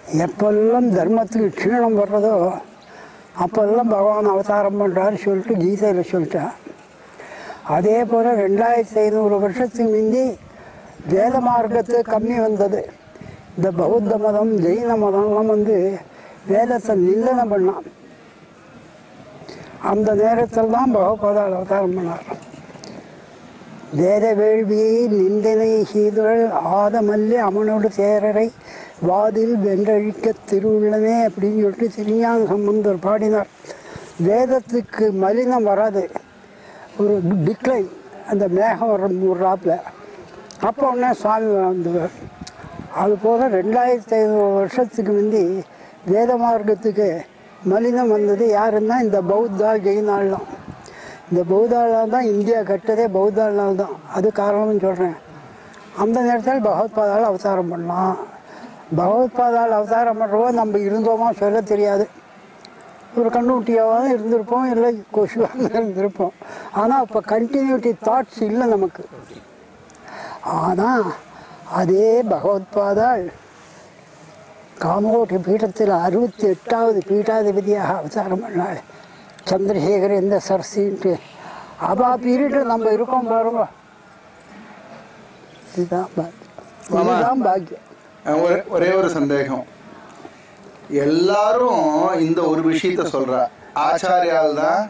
எப்பெல்லாம் தர்மத்துக்கு க்ஷீணம் வர்றதோ அப்போல்லாம் பகவான் அவதாரம் பண்ணுறாரு சொல்லிட்டு கீதையில் சொல்லிட்டான் அதே போல் ரெண்டாயிரத்தி ஐநூறு வருஷத்துக்கு முந்தி வேத மார்க்கத்து கம்மி வந்தது இந்த பௌத்த மதம் ஜெயின மதம்லாம் வந்து வேதத்தை நிந்தனை பண்ணான் அந்த நேரத்தில் தான் பகவதால் அவதாரம் பண்ணார் வேத வேள்வியை நிந்தனை செய்துகள் ஆதமல்லி அமனோடு சேரரை வாதில் வென்றழிக்க திருவுள்ளமே அப்படின்னு சொல்லிட்டு திருஞான சம்பந்தர் பாடினார் வேதத்துக்கு மலினம் வராது ஒரு டிக்ளைன் அந்த மேகம் வர விட்றாப்புல அப்போ உடனே சுவாமி வந்துவார் அது போல் ரெண்டாயிரத்தி ஐநூறு வருஷத்துக்கு முந்தி வேத மார்க்கத்துக்கு மலினம் வந்தது யாருன்னா இந்த பௌத்தா ஜெயினாலாம் இந்த பௌத்தாளால் தான் இந்தியா கட்டதே பௌத்தாளால் தான் அது காரணம்னு சொல்கிறேன் அந்த நேரத்தில் பகவத்பாதால் அவதாரம் பண்ணலாம் பகவத்பாதால் அவதாரம் பண்ணுறவோ நம்ம இருந்தோமா சொல்ல தெரியாது ஒரு கண்ணுக்குட்டியாக தான் இருந்திருப்போம் இல்லை கொசுவாக தான் இருந்திருப்போம் ஆனால் இப்போ கண்டினியூட்டி தாட்ஸ் இல்லை நமக்கு ஆனால் அதே பகவத்பாதால் காமகோட்டி பீடத்தில் அறுபத்தி எட்டாவது பீட்டாதிபதியாக அவதாரம் பண்ணாள் சந்திரசேகர் சரசின்ட்டு அவா பீரியடில் நம்ம இருக்கோம் பாருங்க இதுதான் பாக்கியம் இதுதான் பாக்கியம் அஹ் ஒரே- ஒரே ஒரு சந்தேகம் எல்லாரும் இந்த ஒரு விஷயத்த சொல்றா ஆச்சாரியால் தான்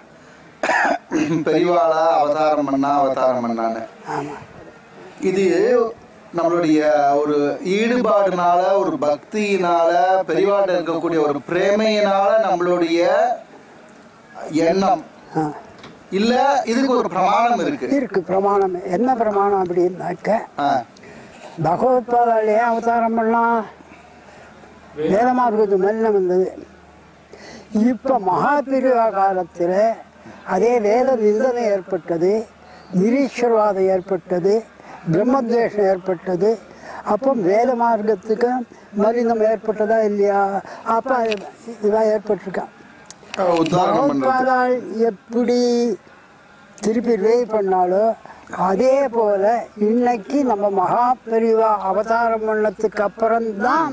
பெரியவாளா அவதாரம் பண்ணா அவதாரம் பண்ணான்னு ஆமாம் இது நம்மளுடைய ஒரு ஈடுபாடுனால ஒரு பக்தியினால பெரியவாட்ட இருக்கக்கூடிய ஒரு பிரேமையினால நம்மளுடைய எண்ணம் ஆ இல்ல இதுக்கு ஒரு பிரமாணம் இருக்கு இருக்கு பிரமாணம் என்ன பிரமாணம் அப்படின்னாக்க ஆ, பகவத்பாதால் ஏன் அவதாரம் பண்ணலாம் வேதமார்க்கத்து மல்லம் வந்தது இப்போ மகாபிரிவா காலத்தில் அதே வேத நிந்தனை ஏற்பட்டது நிரீஸ்வரவாதம் ஏற்பட்டது பிரம்மத்வேஷம் ஏற்பட்டது அப்போ வேத மார்க்கத்துக்கு மலினம் ஏற்பட்டதா இல்லையா அப்போ இதெல்லாம் ஏற்பட்டிருக்கான் உத்தாரணம் பண்றது பகவத்பாதால் எப்படி திருப்பி ரிவை பண்ணாலோ அதே போல இன்னைக்கு நம்ம மகா பெரிவா அவதாரம் பண்ணதுக்கு அப்புறம்தான்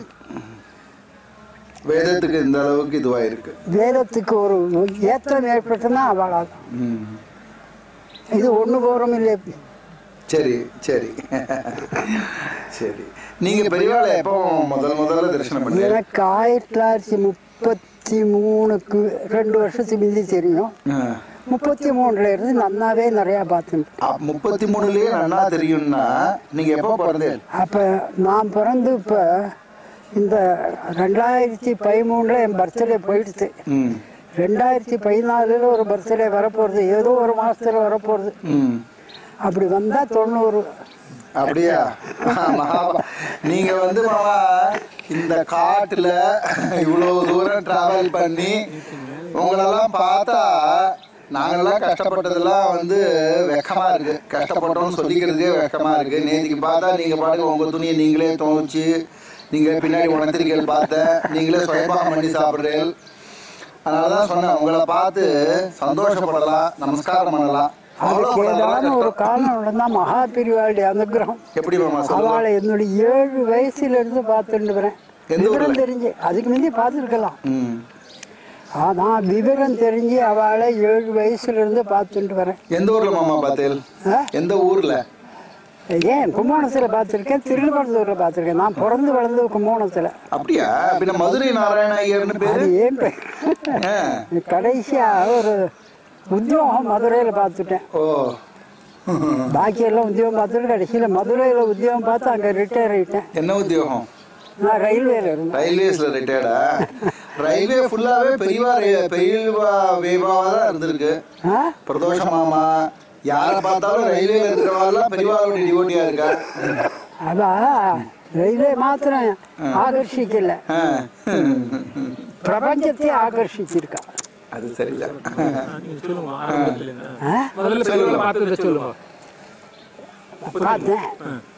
வேதத்துக்கு இந்த அளவுக்கு இதுவா இருக்கு வேதத்துக்கு ஒரு ஏற்றம் ஏற்பட்டுன்னா அவளால் ம். இது ஒன்று போகிறோம் இல்லை சரி சரி சரி நீங்க பெரியவாளை எப்போ முதல் முதல்ல தரிசனம் பண்ணீங்க எனக்கு ஆயிரத்தி தொள்ளாயிரத்தி முப்பத்தி மூணுக்கு ரெண்டு வருஷத்துக்கு முந்தி தெரியும் ஆ. முப்பத்தி மூணுல இருந்து நன்னாவே நிறையா பார்த்துட்டேன் அ, முப்பத்தி மூணுலயே நன்னா தெரியும்னா நீங்க எப்போ பிறந்தேன் அப்போ நான் பிறந்து இப்போ இந்த ரெண்டாயிரத்தி பதிமூணில் என் பர்த்டே போயிடுச்சு ம் ரெண்டாயிரத்தி பதினாலில் ஒரு பர்த்டே வரப்போகிறது ஏதோ ஒரு மாதத்தில் வரப்போகிறது ம் அப்படி வந்தால் தொண்ணூறு அப்படியா மகா- நீங்க வந்து மாமா இந்த காட்டுல இவ்வளவு தூரம் டிராவல் பண்ணி உங்களெல்லாம் பார்த்தா நாங்கெல்லாம் கஷ்டப்பட்டதெல்லாம் வந்து வெக்கமா இருக்கு கஷ்டப்பட்டோம்னு சொல்லிக்கிறதுக்கே வெக்கமா இருக்கு நேற்றுக்கு பார்த்தா நீங்க பாட்டுக்கு உங்க துணியை நீங்களே துவைச்சு நீங்க பின்னாடி உணர்த்திரிகள் பார்த்தேன் நீங்களே சுயபாகம் பண்ணி சாப்பிடுறீர்கள் அதனாலதான் சொன்னேன் உங்களை பார்த்து சந்தோஷப்படலாம் நமஸ்காரம் பண்ணலாம் அவ்வளவு அதுக்கு ஏதான ஒரு கஷ்டம். காரணம் உள்ளதா மகா பிரிவாளுடைய அனுகிரகம் எப்படி மாமா சொல்லுங்க அவளை என்னுடைய ஏழு வயசுல இருந்து பார்த்துட்டு வரேன் எந்த ஊர்ல? விவரம் தெரிஞ்சு அதுக்கு முந்தி பார்த்துருக்கலாம் ம் ஆனால் விவரம் தெரிஞ்சு அவளை ஏழு வயசுல இருந்து பார்த்துட்டு வரேன் எந்த ஊர்ல மாமா பார்த்தேல் ஆ? எந்த ஊர்ல ஏன் கும்போணத்தில் பார்த்துருக்கேன் திருநெல்வேலியூரில் பார்த்துருக்கேன் நான் பிறந்து வளர்ந்தது கும்போணத்தில் அப்படியா பின்ன மதுரை நாராயண ஐயர்னு பேரு அது ஏன் பே- ஆ. கடைசியாக ஒரு உத்தியோகம் மதுரையில் பார்த்துட்டேன் ஓ பாக்கியெல்லாம் உத்தியோகம் பார்த்துட்டு கடைசியில் மதுரையில் உத்தியோகம் பார்த்து அங்கே ரிட்டையர் ஆகிட்டேன் என்ன உத்தியோகம் நான் ரயில்வேல இருந்தேன் ரயில்வேஸ்ல ரிட்டையர்டா ரயில்வே ஃபுல்லாவே பெரியவா ரே- பெரியவா வேவாவா தான் இருந்திருக்கு ஆ பிரதோஷ மாமா யார பார்த்தாலும் ரயில்வேல இருக்கிறவெல்லாம் பெரியவாளுடைய டிவோட்டியா இருக்கா அதான் ரயில்வே மாத்திரம் ஆகர்ஷிக்கல ஆ. பிரபஞ்சத்தை ஆகர்ஷிச்சிருக்கா அது சரிதான் சொல்லுங்க ஆரம்பத்துல இருந்து. ஆ? முதல்ல பெரியவங்களை பார்த்துட்டு சொல்லுங்க பார்த்தேன்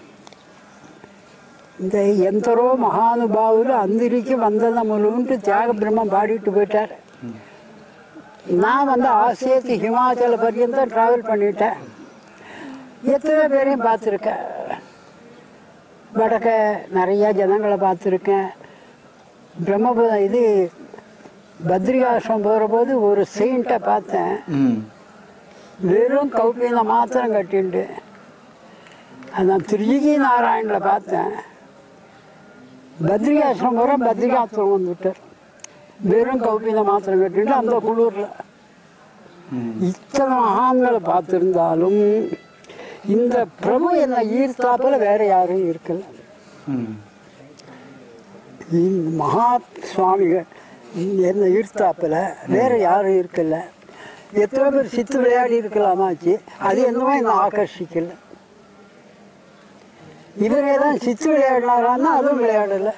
இந்த ఎందరో మహానుభావులు అందరికీ వందనములుంటూ త్యాగ బ్రహ్మం பாடிட்டு போயிட்டார் நான் வந்து ஆசேத்து ஹிமாச்சல பர்யந்தம் ட்ராவல் பண்ணிட்டேன் எத்தனை பேரையும் பார்த்துருக்கேன் வடக்க நிறைய ஜனங்களை பார்த்துருக்கேன் பிரம்மபுர இது பத்ரிகாசிரம் போகிற போது ஒரு செயின்ட்டை பார்த்தேன் ம் வெறும் கௌப்பியில மாத்திரம் கட்டிண்டு அது நான் திருஜி நாராயணில் பார்த்தேன் பத்ரிகாசிரம் போகிற பத்ரிகாசிரம் வந்துட்டார் வெறும் கௌப்பியில மாத்திரம் கட்டிண்டு அந்த குளூரில் ம் இத்தனை மகான்களை பார்த்துருந்தாலும் இந்த பிரபு என்னை ஈர்த்தாப்புல வேற யாரும் இருக்கல ம் இந்த மகா சுவாமிகள் என்னை ஈர்த்தாப்புல வேற யாரும் இருக்கல எத்தனை பேர் சித்து விளையாடி இருக்கலாமாச்சு அது என்னமோ என்னை ஆகர்ஷிக்கல இவரே தான் சித்து விளையாடினாரான்னா அதுவும் விளையாடலை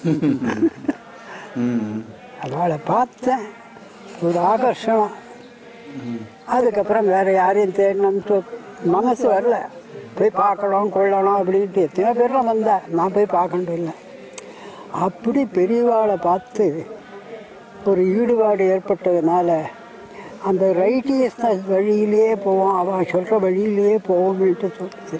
ம் அவளை பார்த்தேன் ஒரு ஆகர்ஷணம் அதுக்கப்புறம் வேற யாரையும் தேடணும்னு மனசு வரல போய் பார்க்கணும் கொள்ளணும் அப்படின்ட்டு எத்தனை பேர்லாம் வந்தா நான் போய் பார்க்கணும் இல்லை அப்படி பெரியவாளை பார்த்து ஒரு ஈடுபாடு ஏற்பட்டதுனால அந்த ரைட்டியஸ்னஸ் வழியிலேயே போவோம் அவன் சொல்கிற வழியிலேயே போவோம்னுட்டு சொல்லுது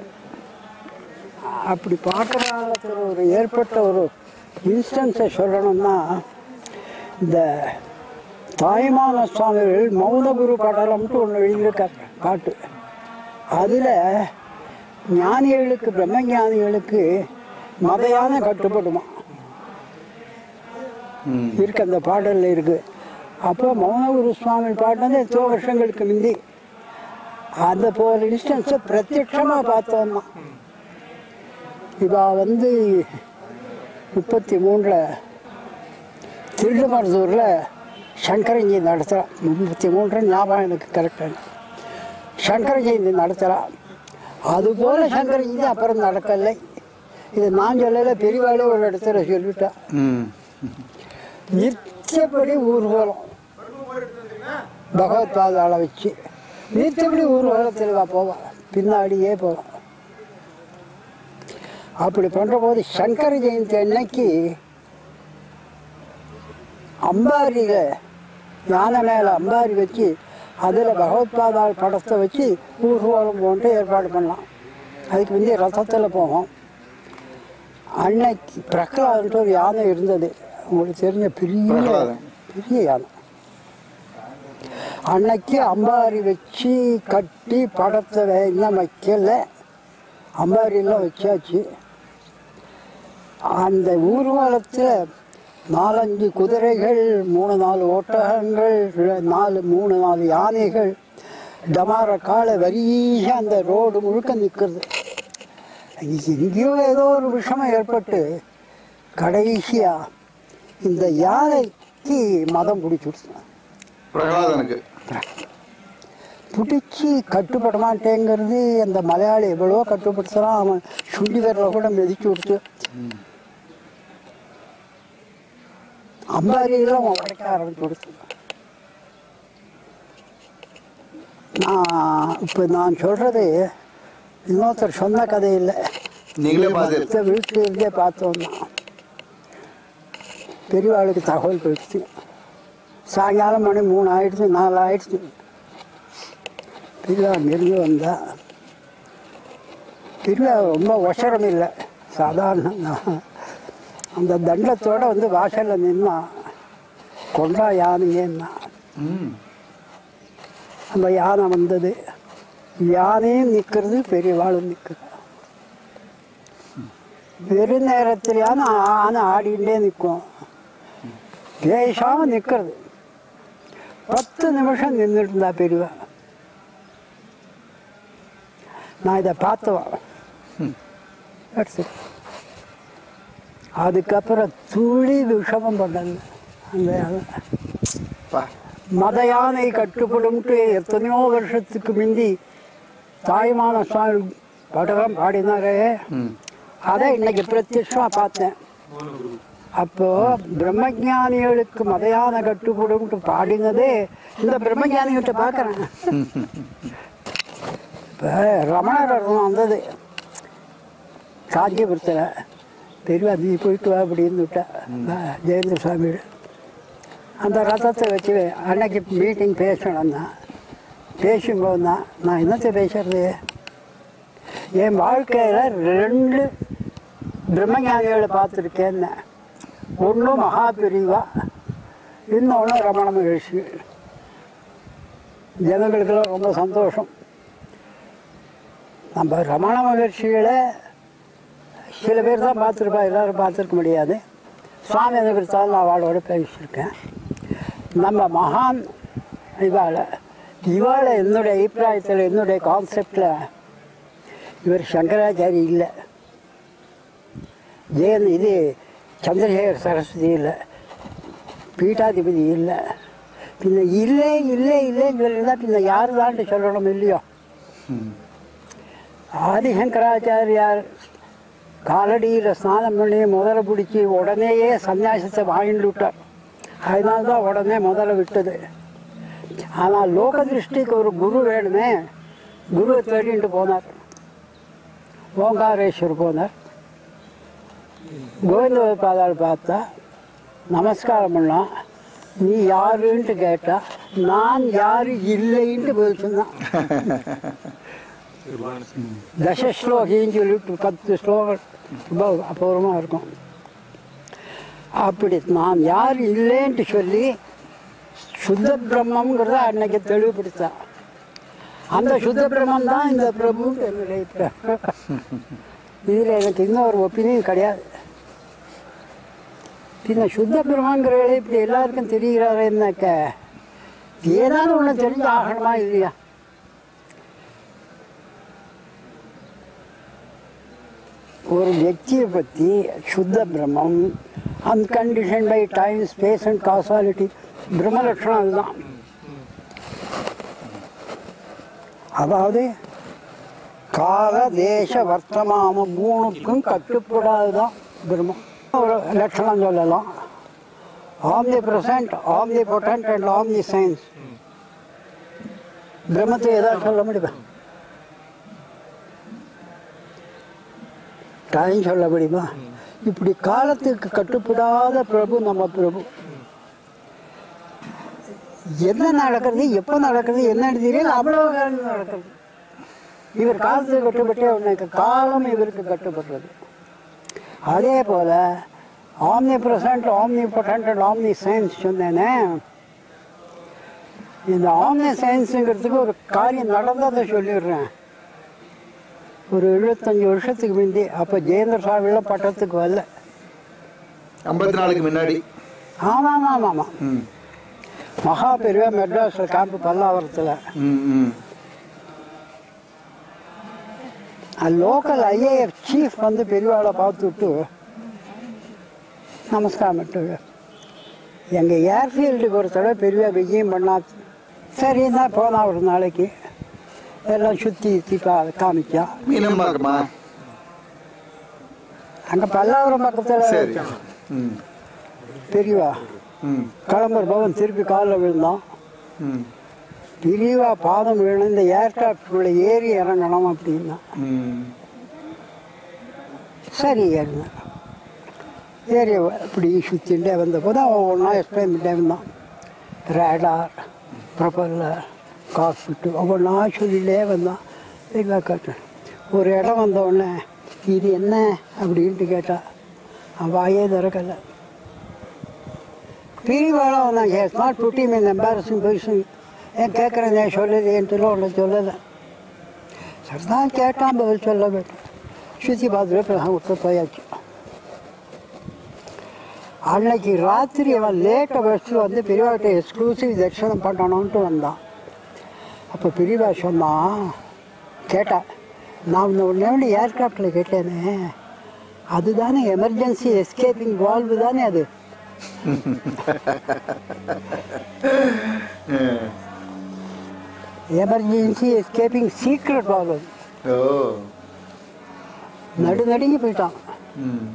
அப்படி பார்க்குற காலத்தில் ஒரு ஏற்பட்ட ஒரு இன்ஸ்டன்ஸை சொல்லணும்னா இந்த தாய்மான சுவாமிகள் மௌனகுரு படலம்ட்டு ஒன்று எழுதியிருக்கார் பாட்டு அதில் ஞானிகளுக்கு பிரம்ம ஞானிகளுக்கு மதையான கட்டுப்படுமா ம் இருக்கு அந்த பாடலில் இருக்கு அப்போ மௌனகுரு சுவாமி பாடினது எத்தோ வருஷங்களுக்கு முந்தி அந்த போகிற இன்ஸ்டன்ஸை பிரத்யட்சமாக பார்த்தோம்னா இவ வந்து முப்பத்தி மூணில் திருடுமருதூரில் சங்கரஞ்சி நடத்துகிறா முப்பத்தி மூன்று ஞாபகம் எனக்கு கரெக்டாக சங்கர ஜெயந்தி நடத்துகிறா அதுபோல் சங்கர ஜெயந்தி அப்புறம் நடக்கலை இது நான் சொல்லலை பெரியவாளே ஒரு இடத்துல சொல்லிட்டா ம் நித்தியப்படி ஊர்வலம் பகவத் பாதாளை வச்சு நித்தியப்படி ஊர்வலத்தில் வா போவான் பின்னாடியே போவான் அப்படி பண்ணுற போது சங்கர ஜெயந்தி அன்னைக்கு அம்பாரியில் யானை மேலே அம்பாரி வச்சு அதில் பகவத் பாதாள் படத்தை வச்சு ஊர்வலம் போன்ட்டு ஏற்பாடு பண்ணலாம் அதுக்கு முந்தைய ரதத்தில் போவோம் அன்னைக்கு பிரகலாதன்ட்டு ஒரு யானை இருந்தது உங்களுக்கு தெரிஞ்ச பெரிய பிரகலாதன். பெரிய யானை அன்னைக்கு அம்பாரி வச்சு கட்டி படத்தை வே- இன்னும் வைக்கல அம்பாரியெல்லாம் வச்சாச்சு அந்த ஊர்வலத்தில் நாலஞ்சு குதிரைகள் மூணு நாலு ஒட்டகங்கள் ரெ- நாலு மூணு நாலு யானைகள் டமார காலை வரியாக அந்த ரோடு முழுக்க நிற்கிறது எங்கேயோ ஏதோ ஒரு விஷயம் ஏற்பட்டு கடைசியா இந்த யானைக்கு மதம் பிடிச்சிடுச்சு பிரகலாதனுக்கு பிடிச்சி கட்டுப்பட மாட்டேங்கிறது அந்த மலையாளி எவ்வளோ கட்டுப்படுத்துகிறான் அவன் சுண்டி விரல கூட மிதிச்சு விடுத்து அம்பாரியெல்லாம் அவன் உடைக்க ஆரம்பிச்சு கொடுத்து நான் இப்போ நான் சொல்கிறது இன்னொருத்தர் சொன்ன கதை இல்லை நீங்களே பார்த்து மத்த வீட்டில் இருந்தே பார்த்தோம்னா பெரியவாளுக்கு தகவல் போயிடுச்சு சாயங்காலம் மணி மூணு ஆயிடுச்சு நாலு ஆயிடுச்சு பெரியவா நெருங்கி வந்தா பெரியவா ரொம்ப ஒசரம் இல்லை சாதாரண தான். அந்த தண்டத்தோட வந்து வாசலில் நின்னா கொண்டா யானைங்கன்னா ம் அந்த யானை வந்தது யானையும் நிற்கிறது பெரியவாளும் நிற்கிறது வெறும் நேரத்தில் யானை ஆனை ஆடிண்டே நிற்கும் பேசாமல் நிற்கிறது பத்து நிமிஷம் நின்றுட்டு இருந்தா பெரியவா நான் இதை பார்த்தவா எடுத்து அதுக்கப்புறம் துளி விஷமம் பண்ணல அந்த யானை பா மத யானை கட்டுப்படும்ட்டு எத்தனையோ வருஷத்துக்கு முந்தி தாய்மான சுவாமி படகம் பாடினாரே ம் அதை இன்னைக்கு பிரத்யட்சமா பார்த்தேன் அப்போ பிரம்மஞானிகளுக்கு மத யானை கட்டுப்படும்ட்டு பாடினதே இந்த பிரம்மஞானிகிட்ட பார்க்குறேன் இப்போ ரமணர் வந்தது காஞ்சிபுரத்தில் பெரியவா நீ போயிட்டு வா அப்படின்னு விட்டா ஜெயந்த சுவாமியோட அந்த ரதத்தை வச்சு அன்னைக்கு மீட்டிங் பேசணும் தான் பேசும்போது தான் நான் என்னத்தை பேசுறது என் வாழ்க்கையில் ரெண்டு பிரம்மஞானிகளை பார்த்துருக்கேன்னு ஒன்று மகா பிரிவா இன்னொன்று ரமண மகிழ்ச்சி ஜனங்களுக்கெல்லாம் ரொம்ப சந்தோஷம் நம்ம ரமண மகிழ்ச்சிகளை சில பேர் தான் பார்த்துருப்பா எல்லாரும் பார்த்துருக்க முடியாது சுவாமி அதை குறித்தாலும் நான் அவளோட பேசியிருக்கேன் நம்ம மகான் இவாளை இவாளை என்னுடைய அபிப்பிராயத்தில் என்னுடைய கான்செப்டில் இவர் சங்கராச்சாரி இல்லை ஜெயன் இது சந்திரசேகர் சரஸ்வதி இல்லை பீட்டாதிபதி இல்லை பின்ன இல்லை இல்லை இல்லைன்னு சொல்லியிருந்தா பின்ன யார் தான்ட்டு சொல்லணும் இல்லையோ ஆதிசங்கராச்சாரியார் காலடியில் ஸ்நானம் பண்ணி முதல்ல பிடிச்சி உடனேயே சன்னியாசத்தை வாங்கிட்டு விட்டார் அதனால தான் உடனே முதல்ல விட்டது ஆனால் லோக திருஷ்டிக்கு ஒரு குரு வேணுமே குருவை தேடிட்டு போனார் ஓங்காரேஸ்வர் போனார் கோவிந்த பாதாள் பார்த்தா நமஸ்காரம் பண்ணான் நீ யாருன்ட்டு கேட்டா நான் யாரு இல்லைன்ட்டு போய் சொன்னான் தச ஸ்லோகின்னு சொல்லிட்டு பத்து ஸ்லோகம் ரொம்ப அபூர்வமாக இருக்கும் அப்படி நான் யார் இல்லைன்ட்டு சொல்லி சுத்த பிரம்மங்கிறத அன்னைக்கு தெளிவுபடுத்தான் அந்த சுத்த பிரம்மம் தான் இந்த பிரபு என்னுடைய இதில் எனக்கு இன்னொரு ஒப்பீனியன் கிடையாது பின்ன சுத்த பிரம்மங்கிறவங்களே இப்படி எல்லாருக்கும் தெரிகிறாருன்னாக்க ஏதாவது ஒன்று தெரிஞ்சு ஆகணுமா இல்லையா ஒரு వ్యక్తిயை பற்றி சுத்த பிரம்மம் unconditioned by time space and causality பிரம்ம லட்சணம் அதுதான் அதாவது கால தேச வர்த்தமான மூணுக்கும் கட்டுப்படாதுதான் பிரம்மம் ஒரு லட்சணம் சொல்லலாம் omnipresent omnipotent and omniscience பிரம்மத்தை ஏதாவது சொல்ல முடியுமா டைம் சொல்ல முடியுமா இப்படி காலத்துக்கு கட்டுப்படாத பிரபு நம்ம பிரபு என்ன நடக்கிறது எப்போ நடக்கிறது என்னன்னு தெரியல அவ்வளோ காலம் நடக்கிறது இவர் காலத்துக்கு கட்டுப்பட்டே உனக்கு காலம் இவருக்கு கட்டுப்பட்டது அதே போல omnipresent omnipotent omniscience சொன்னேனே இந்த ஆம்னி சயின்ஸுங்கிறதுக்கு ஒரு காரியம் நடந்ததை சொல்லிடுறேன் ஒரு எழுபத்தஞ்சு வருஷத்துக்கு முந்தி அப்போ ஜெயேந்திர சுவாமிலாம் பட்டத்துக்கு வரல ஐம்பத்தி நாலுக்கு முன்னாடி ஆமாம் ஆமாம் ஆமாம் ம் மகா பெருவா மெட்ராஸில் கேம்ப் பல்லாவரத்தில் ம் ம் லோக்கல் ஐஏஎஃப் சீஃப் வந்து பெரியவாளை பார்த்துட்டு நமஸ்காரம் பண்ணிட்டு எங்கள் ஏர்ஃபீல்டுக்கு ஒரு தடவை பெரிய விஜயம் பண்ணா சரி தான் போனா ஒரு நாளைக்கு எல்லாம் சுற்றி சுற்றி கா காமிச்சா மீனம் பார்க்கமா அங்கே பல்லாவரம் சரி பக்கத்தில் ம் பெரியவா ம் கிளம்புற பவன் திருப்பி காலில் விழுந்தான் ம் பிரிவா பாதம் விழுந்து இந்த ஏர்கிராஃப்டுக்குள்ளே ஏறி இறங்கணும் அப்படின்னா ம் சரி ஏறினேன் ஏறி இப்படி சுற்றிகிட்டே வந்தபோது அவன் ஒன்றா எக்ஸ்பிளைன் பண்ணிட்டே வந்தான் ரேடார் ப்ரொப்பல்லர் காக்பிட்டு ஒவ்வொன்றா சொல்லிட்டே வந்தான் இல்லை கேட்டேன் ஒரு இடம் வந்த உடனே இது என்ன அப்படின்ட்டு கேட்டா அவன் வாயே திறக்கலை பிரிவாளாக வந்தாங்க எஸ் நாட் புட்டி மீன் எம்பாரசிங் பொசிஷன் ஏன் கேட்குறேன் ஏன் சொல்லலையேன்ட்டு ஒன்று சொல்லலை சரிதான் கேட்டான் பதில் சொல்ல வேண்டும் சுற்றி பார்த்துட்டு பிரசங்க விட்டு போயாச்சு அன்னைக்கு ராத்திரி அவன் லேட்டை வச்சு வந்து பெரியவாட்ட எக்ஸ்க்ளூசிவ் தரிசனம் பண்ணணும்ட்டு வந்தான் அப்போ பெரியவா சொன்னான் கேட்டா நான் உன்னை உடனே ஏர்கிராஃப்டில் கேட்டேனே அதுதானே எமர்ஜென்சி எஸ்கேப்பிங் வால்வு தானே அது எமர்ஜென்சி எஸ்கேப்பிங் சீக்ரெட் வால்வு ஓ நடு நடுங்கி போயிட்டான் ம்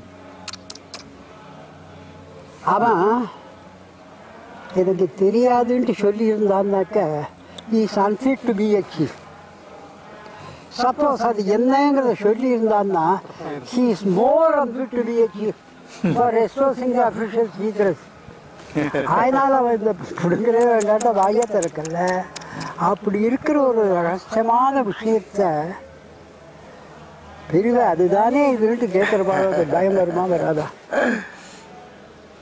அவன் எனக்கு தெரியாதுன்ட்டு சொல்லியிருந்தான்னாக்க is unfit to be a chief suppose அது என்னங்கிறத சொல்லியிருந்தான்னா he is more unfit to be a chief for exposing official secrets அதனால் அவன் இந்த பிடுங்கவே வேண்டாட்ட வாயை திறக்கல அப்படி இருக்கிற ஒரு ரகசியமான விஷயத்த பிரிவு அதுதானே இதுன்ட்டு கேட்குற பயம் வருமா வராதா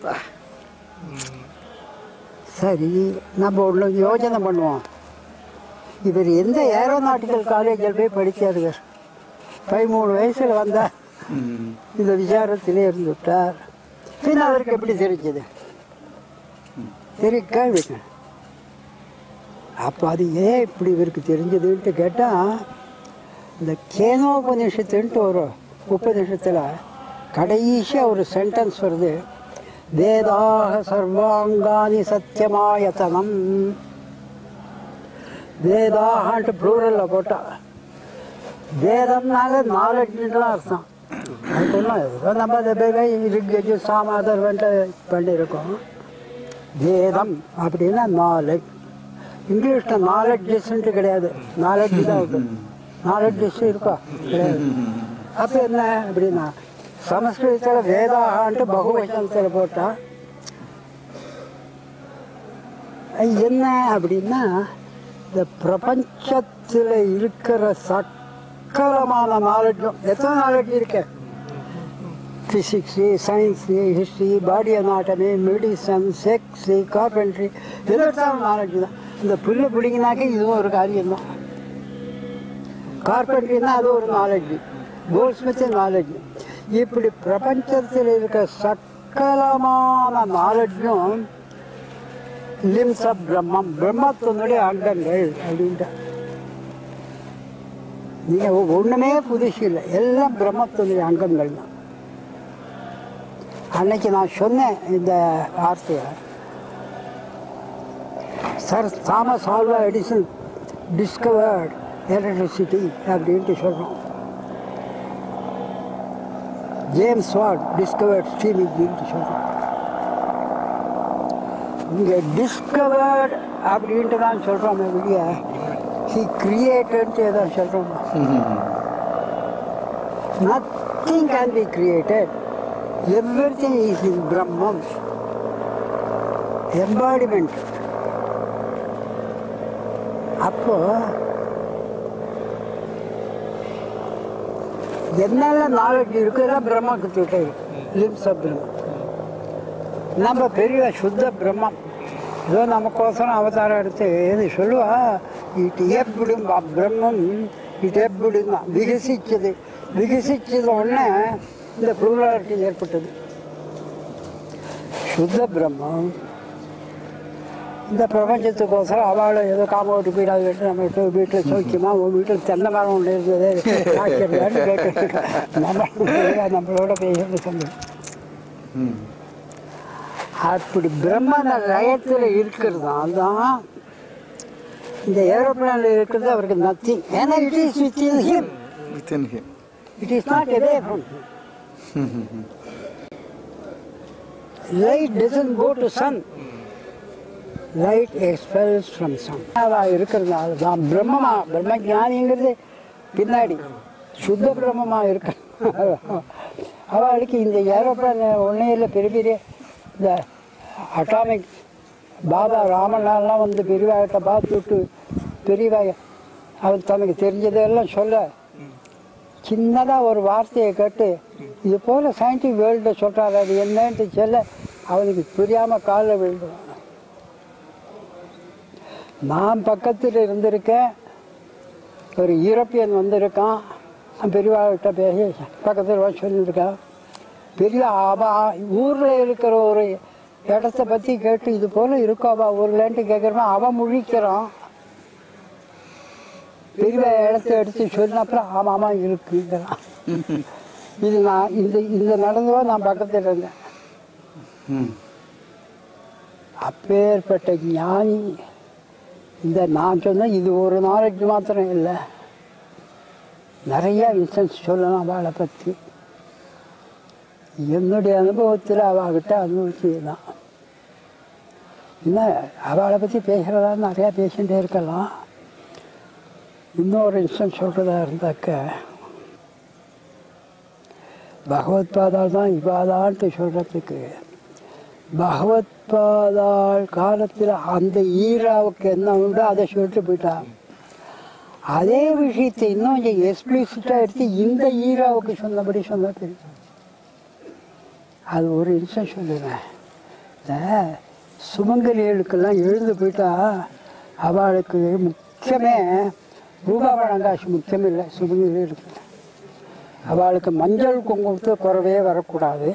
சரி நம்ம ஒன்று யோசனை பண்ணுவோம் இவர் எந்த ஏரோநாட்டிக்கல் காலேஜில் போய் படித்தாருங்க பதிமூணு வயசில் வந்தா ம். இந்த விசாரத்திலே இருந்து விட்டார் பின் அவருக்கு எப்படி தெரிஞ்சது சரி கேள்விங்க அப்போ அது ஏன் இப்படி இவருக்கு தெரிஞ்சதுன்ட்டு கேட்டால் இந்த கேனோபனிஷத்துன்ட்டு ஒரு உபநிஷத்தில் கடைசியாக ஒரு சென்டென்ஸ் வருது வேதாக சர்வாங்கானி சத்தியமாயத்தனம் வேதாகன்ட்டு ப்ளூரலில் போட்டா வேதம்னால நாலெட்லாம் அர்த்தம் அதுக்கு ஒன்றும் ஏதோ நம்ம அதை இருக்கு சாமாதர்வன்ட்டு பண்ணியிருக்கோம் வேதம் அப்படின்னா நாலெட் இங்கிலீஷில் நாலெட்ஜஸ்ன்ட்டு கிடையாது நாலெட்ஜ் தான் இருக்கு நாலெட்ஜஸ் இருக்கா கிடையாது அப்போ என்ன அப்படின்னா சமஸ்கிருதத்தில் வேதாகான்ட்டு பகுவசனத்தில் போட்டா அது என்ன அப்படின்னா இந்த பிரபஞ்சத்தில் இருக்கிற சக்கலமான நாலேஜும் எத்தனை நாலேஜ் இருக்கு physics science history body anatomy medicine sex carpentry இதெல்லாம் நாலேஜ் தான் இந்த புல்லு பிடிங்கினாக்க இதுவும் ஒரு காரியம்தான் கார்பென்ட்ரினா அது ஒரு நாலேஜ் கோல்ஸ்மித் நாலேஜ் இப்படி பிரபஞ்சத்தில் இருக்க சக்கலமான நாலேஜும் லிம்ஸ் ஆஃப் பிரம்மம் பிரம்மத்தினுடைய அங்கங்கள் அப்படின்ட்டு நீங்க ஒண்ணுமே புதுசு இல்லை எல்லாம் பிரம்மத்தினுடைய அங்கங்கள் தான் அன்னைக்கு நான் சொன்னேன் இந்த வார்த்தையை sir Thomas Alva Edison discovered electricity அப்படின்ட்டு சொல்கிறோம் ஜேம்ஸ் வாட் டிஸ்கவர்ட் ஸ்டீமிங்னு சொல்கிறோம் இங்கே டிஸ்கவர்ட் அப்படின்ட்டு தான் சொல்கிறோம் வெளிய ஹி கிரியேட்டட்னு ஏதோ சொல்கிறோம் nothing can be created everything is in Brahmam embodiment அப்போ என்னெல்லாம் நாலேஜ் இருக்குதோ பிரம்மத்துக்கிட்ட இருக்கு லிம்ஸ் ஆஃப் பிரம்மம் நம்ம பெரிய சுத்த பிரம்மம் ஏதோ நமக்கோசரம் அவதாரம் எடுத்து இது சொல்லுவா இட்டு எப்படி பிரம்மம் இட்டு எப்படி விகசிச்சது விகசிச்சது உடனே இந்த புளுராலிட்டி ஏற்பட்டது சுத்த பிரம்மம் இந்த பிரபஞ்சத்துக்கோசரம் அவளை ஏதோ காம்பவுண்டு வீடாக கேட்டு நம்ம வீட்டு வீட்டில் சௌக்கியமா உன் வீட்டில் தென்னை மரம் ஒன்று இருந்தது காய்க்கிறதான்னு கேட்டு நம்ம நம்மளோட பேசுறது சொன்னது ம். அப்படி பிரம்மன லயத்தில் இருக்கிறது தான் இந்த ஏரோப்ளேனில் இருக்கிறது அவருக்கு நத்திங் ஏன்னா it is within him Within him. It is not away from him light doesn't go to sun light expels from sun அவ இருக்கிறதுனால தான் பிரம்மமா பிரம்ம ஞானிங்கிறது பின்னாடி சுத்த பிரம்மமா இருக்க அவளுக்கு இந்த ஏரோப்ளேன் ஒன்றே இல்லை பெரிய பெரிய இந்த அட்டாமிக் பாபா ராமண்ணாலாம் வந்து பெரியவாகிட்ட பார்த்துட்டு பெரியவாய அவர் தனக்கு தெரிஞ்சதெல்லாம் சொல்ல சின்னதாக ஒரு வார்த்தையை கேட்டு இது போல் சயின்டிஃபிக் வேர்ல்டு சொல்கிறாரு அது என்னன்ட்டு சொல்ல அவனுக்கு புரியாமல் காலில் விழுந்துடும் நான் பக்கத்தில் இருந்திருக்கேன் ஒரு யூரோப்பியன் வந்திருக்கான் அவன் பெரியவாழ்கிட்ட பேசி பக்கத்தில் வர சொல்லியிருக்கான் பெரிய அவ ஊரில் இருக்கிற ஒரு இடத்த பற்றி கேட்டு இது போல் இருக்கோவா ஊர்லன்ட்டு கேட்குறவன் அவன் முழிக்கிறான் பெரிய இடத்த எடுத்து சொன்ன அப்புறம் ஆமாம் ஆமாம் இருக்குங்கிறான் இது நான் இந்த இந்த நடந்தவோ நான் பக்கத்தில் இருந்தேன் ம். அப்பேற்பட்ட ஞானி இந்த நான் சொன்ன இது ஒரு நாலேஜ் மாத்திரம் இல்லை நிறைய இன்ஸ்டன்ஸ் சொல்லலாம் அவளை பற்றி என்னுடைய அனுபவத்தில் அவகிட்ட அனுபவிச்சதுதான் இன்னும் அவளை பற்றி பேசுகிறதா நிறையா பேசிகிட்டே இருக்கலாம் இன்னொரு இன்ஸ்டன்ஸ் சொல்கிறதா இருந்தாக்க பகவத் பாதாள் தான் இவாதான்ட்டு சொல்கிறதுக்கு பகவத் பாதாள் காலத்தில் அந்த ஈராவுக்கு என்ன உண்டோ அதை சொல்லிட்டு போயிட்டா அதே விஷயத்தை இன்னும் கொஞ்சம் எக்ஸ்பிளிசிட்டாக எடுத்து இந்த ஈராவுக்கு சொன்னபடி சொன்னா தெரியும் அது ஒரு நிமிஷம் சொல்லுவேன் இந்த சுமங்கலிகளுக்கெல்லாம் எழுந்து போயிட்டா அவளுக்கு முக்கியமே ரூபா பழங்காசு முக்கியம் இல்லை சுமங்கலிகளுக்கு அவளுக்கு மஞ்சள் குங்குமத்து குறவே வரக்கூடாது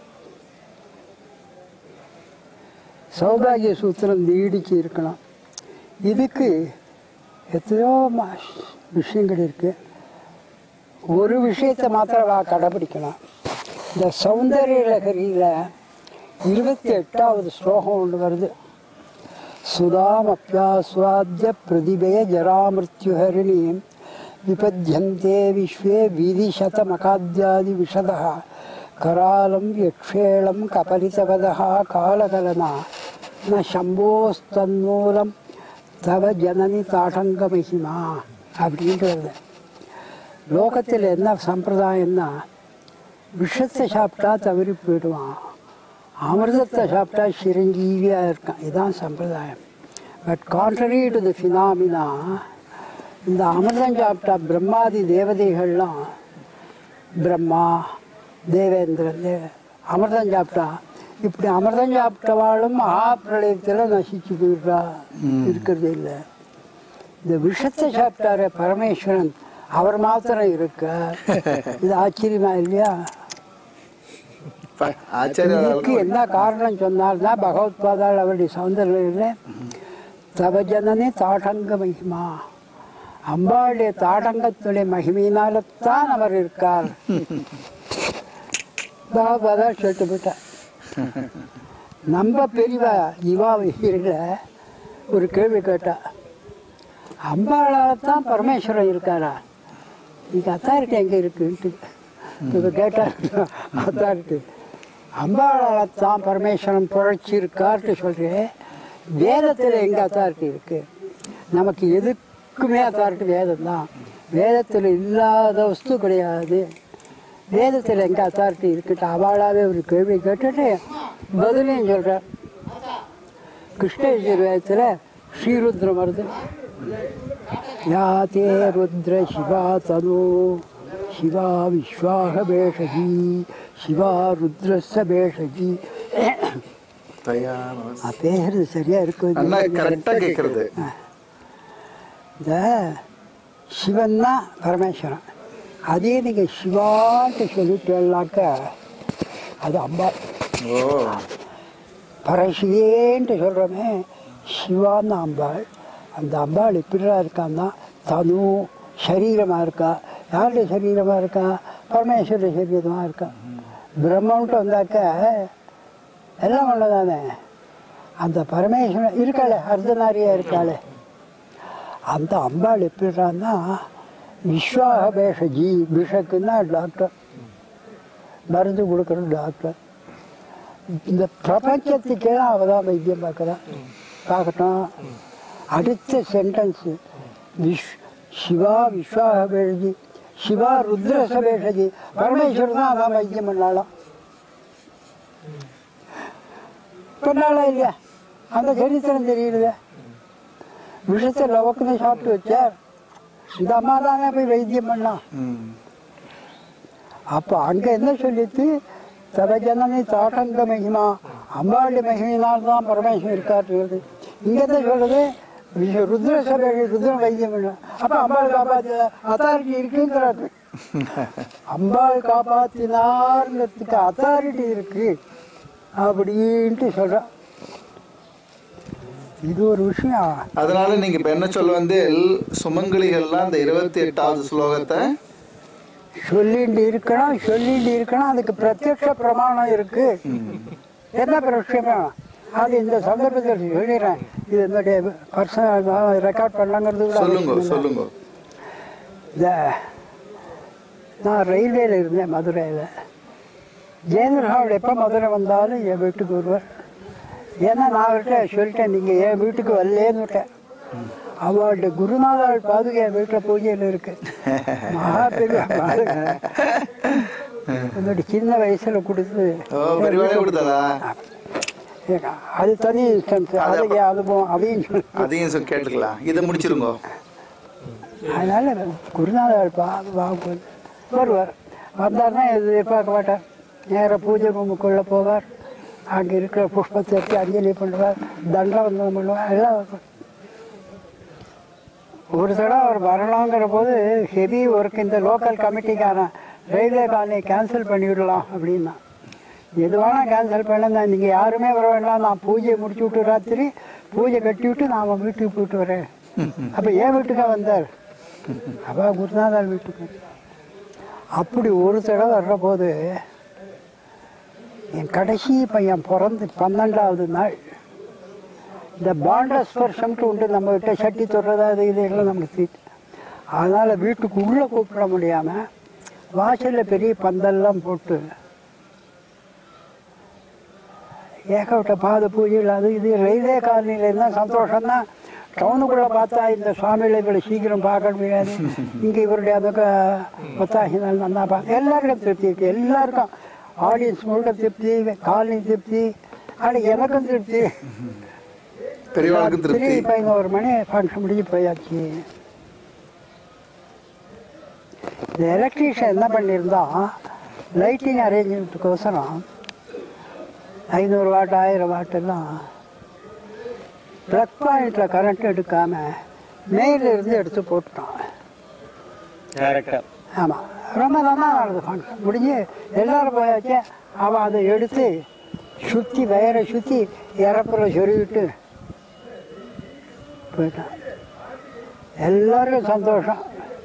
சௌபாகிய சூத்திரம் நீடிச்சு இருக்கணும் இதுக்கு எத்தனையோ ம- விஷயங்கள் இருக்கு ஒரு விஷயத்தை மாத்திரம் வா கடைபிடிக்கணும் இந்த சௌந்தரிய லகரியில் இருபத்தி எட்டாவது ஸ்லோகம் ஒன்று வருது சுதாமப்பியாஸ்வாத்திய பிரதிபய ஜராமிருத்யுஹரிணீம் விபத்யந்தே விஸ்வே வீதிசதமகாத்யாதி விஷதா கராலம் யக்ஷேளம் கபலிதவதா காலகலனா ந சம்போஸ்தன்மூலம் தவ ஜனனி தாடங்க மகிமா அப்படின்றது லோகத்தில் என்ன சம்பிரதாயம்னா விஷத்தை சாப்பிட்டா தவறி போயிடுவான் அமிர்தத்தை சாப்பிட்டா சிரஞ்சீவியாக இருக்கான் இதுதான் சம்பிரதாயம் but contrary to the phenomena இந்த அமிர்தம் சாப்பிட்டா பிரம்மாதி தேவதைகள்லாம் பிரம்மா தேவேந்திரன் தேவ அமிர்தம் சாப்பிட்டா இப்படி அமிர்தம் சாப்பிட்டவாளும் மகாபிரளயத்தில் நசிச்சு போயிடுறா இருக்கிறது இல்லை இந்த விஷத்தை சாப்பிட்டாரு பரமேஸ்வரன் அவர் மாத்திரம் இருக்க இது ஆச்சரியமா இல்லையா ஆச்சரியம் இதுக்கு என்ன காரணம் சொன்னார்னா பகவத்பாதாள் அவருடைய சௌந்தர்யில தவஜனனே தாடங்க மகிமா அம்பாளுடைய தாடங்கத்துடைய மகிமையினால்தான் அவர் இருக்கார் பகவத்பாதா சொல்லிட்டு போயிட்டார் நம்ம பெரியவா இவா வகையில் ஒரு கேள்வி கேட்டா அம்பாளால் தான் பரமேஸ்வரன் இருக்காரா இதுக்கு அத்தாரிட்டி எங்கே இருக்குன்ட்டு இப்போ கேட்டார் அத்தாரிட்டி அம்பாளால் தான் பரமேஸ்வரன் புழைச்சி இருக்கார்ட்டு சொல்கிறேன் வேதத்தில் எங்கே அத்தாரிட்டி இருக்கு நமக்கு எதுக்குமே அத்தாரிட்டி வேதம் தான் வேதத்தில் இல்லாத வஸ்து கிடையாது வேதத்தில் எங்கே அத்தாரிட்டி இருக்குட்டு அவளாவே ஒரு கேள்வி கேட்டுட்டு பதிலையும் சொல்கிறார் கிருஷ்ணேஸ்வர வேதத்தில் ஸ்ரீருத்ரம் வருது या ते रुद्र शिवा तनु शिवा विश्वाह भेषजी शिवा रुद्रस्य भेषजी ஆ, பேசுறது சரியா இருக்கு அண்ணா கரெக்டா கேக்குறது இந்த சிவன் தான் பரமேஸ்வரன் அதே நீங்க சிவான்ட்டு சொல்லிட்டேன்னாக்க அது அம்பா ஓ பரசிவேன்ட்டு சொல்கிறோமே சிவான்னு அம்பாள் அந்த அம்பாள் எப்படிடா இருக்கான்னா தனு சரீரமாக இருக்கா யாருடைய சரீரமாக இருக்கா பரமேஸ்வர சரீரமாக இருக்கா பிரம்மன்ட்டு வந்தாக்க எல்லாம் ஒன்று அந்த பரமேஸ்வரன் இருக்காளே அர்த்தநாரியாக இருக்காளே அந்த அம்பாள் எப்படிறான்னா விஸ்வாக பேஷஜி பிஷக்குன்னா டாக்டர் மருந்து கொடுக்குற டாக்டர் இந்த பிரபஞ்சத்துக்கே அவ தான் வைத்தியம் பார்க்குறான் பார்க்கட்டும் அடுத்த சென்டென்ஸு விஷ் சிவா விஸ்வாகபேஷஜி சிவா ருத்ரசபேஷஜி பரமேஸ்வரன் தான் அதான் வைத்தியம் பண்ணாலும் பண்ணாலும் இல்லையா அந்த சரித்திரம் தெரியுது விஷத்தை லவக்குன்னு சாப்பிட்டு வச்சார் இந்த அம்மா தானே போய் வைத்தியம் பண்ணலாம் ம். அப்போ அங்கே என்ன சொல்லிட்டு தவஜனனி தாட்டங்க மகிமா அம்பாளுடைய மகிமையினால் தான் பரமேஸ்வரன் இருக்கார் சொல்லுது இங்கே தான் சொல்லுது வி- ருத்ர சபை ருத்ரன் வைத்தியம் பண்ண அப்போ அம்பாள் காப்பாற்ற அத்தாரிட்டி இருக்குங்கிறாரு அம்பாள் காப்பாத்தினாருங்கிறதுக்கு அத்தாரிட்டி இருக்கு அப்படின்ட்டு சொல்கிறான் இது ஒரு விஷயம் அதனால நீங்க இப்ப என்ன சொல்ல வந்து சுமங்கலிகள்லாம் அந்த இருபத்தி எட்டாவது ஸ்லோகத்தை சொல்லிட்டு இருக்கணும் சொல்லிட்டு இருக்கணும் அதுக்கு பிரத்யக்ஷ பிரமாணம் இருக்கு என்ன பிரத்யக்ஷம் அது இந்த சந்தர்ப்பத்தில் சொல்லிடுறேன் இது என்னுடைய பர்சனல் ரெக்கார்ட் பண்ணலாங்கிறது கூட சொல்லுங்க அவசியம் இல்லை. சொல்லுங்க இந்த நான் ரயில்வேல இருந்தேன் மதுரையில் ஜெயந்திரஹாவில் எப்போ மதுரை வந்தாலும் என் வீட்டுக்கு வருவார் ஏன்னா நான் அவர்கிட்ட சொல்லிட்டேன் நீங்கள் என் வீட்டுக்கு வரலேன்னு விட்டேன் அவளுடைய குருநாதாள் பாதுகை என் வீட்டில் பூஜையில் இருக்கு மகா பெரிய பாதுகை என்னுடைய சின்ன வயசுல கொடுத்து ஓ பெரியவாளே கொடுத்ததா அது தனி இன்ஸ்டன்ஸ் அது என் அனுபவம் அதையும் சொல்லு அதையும் சொ- கேட்டுக்கலாம் இதை முடிச்சிருங்க அதனால குருநாதர் பா பாபு வருவார் வந்தார்னா எதிர்பார்க்க மாட்டார் நேராக பூஜை ரூமுக்குள்ளே போவார் அங்கே இருக்கிற புஷ்பத்தை எடுத்து அஞ்சலி பண்ணுவார் தண்டவந்தம் பண்ணுவார் எல்லாம் இருக்கும். ஒரு தடவை அவர் வரலாங்கிற போது ஹெவி ஒர்க் இந்த லோக்கல் கமிட்டிக்காரன் ரயில்வே காலனி கேன்சல் பண்ணிவிடலாம் அப்படின்னா எது வேணால் கேன்சல் பண்ண நீங்கள் யாருமே வர வேண்டாம் நான் பூஜையை முடிச்சு விட்டு ராத்திரி பூஜை கட்டி விட்டு நான் வீட்டுக்கு போயிட்டு வரேன் அப்போ ஏன் வீட்டுக்கா வந்தார் அப்பா குருநாதர் வீட்டுக்கு அப்படி ஒரு தடவை வர்ற போது என் கடைசி பையன் பிறந்து பன்னெண்டாவது நாள் இந்த பாண்ட ஸ்பர்ஷம்ட்டு உண்டு நம்ம கிட்ட சட்டி தொடுறதா அது இது எல்லாம் நமக்கு தீட்டு அதனால் வீட்டுக்கு உள்ளே கூப்பிட முடியாமல் வாசலில் பெரிய பந்தல்லாம் போட்டு ஏகப்பட்ட பாத பூஜைகள் அது இது ரயில்வே காலனியில் இருந்தால் சந்தோஷம்தான் டவுனுக்குள்ளே பார்த்தா இந்த சுவாமிகளை இவ்வளோ சீக்கிரம் பார்க்க முடியாது இங்கே இவருடைய அந்த ஒத்தாசினால் நல்லா பார்க்க எல்லாருக்கும் திருப்தி இருக்கு எல்லாருக்கும் ஆடியன்ஸ் முழுக்க திருப்தி காலனி திருப்தி ஆனால் எனக்கும் திருப்தி பெரியவாளுக்கும் திருப்தி திருப்பி பதினோரு மணி ஃபங்க்ஷன் முடிஞ்சு போயாச்சு இந்த எலக்ட்ரீஷியன் என்ன பண்ணியிருந்தோம் லைட்டிங் அரேஞ்ச்மெண்ட்டுக்கோசரம் ஐநூறு வாட் ஆயிரம் வாட்டெல்லாம் ப்ளக் பாயிண்டில் கரண்ட் எடுக்காமல் மேல இருந்து எடுத்து போட்டுட்டோம் டேரக்டாக ஆமாம் ரொம்ப நல்லா நடந்தது ஃபங்க்ஷன் முடிஞ்சு எல்லாரும் போயாச்சு அவன் அதை எடுத்து சுற்றி வயரை சுற்றி இறப்புற சொருவிட்டு போயிட்டான் எல்லாருக்கும் சந்தோஷம்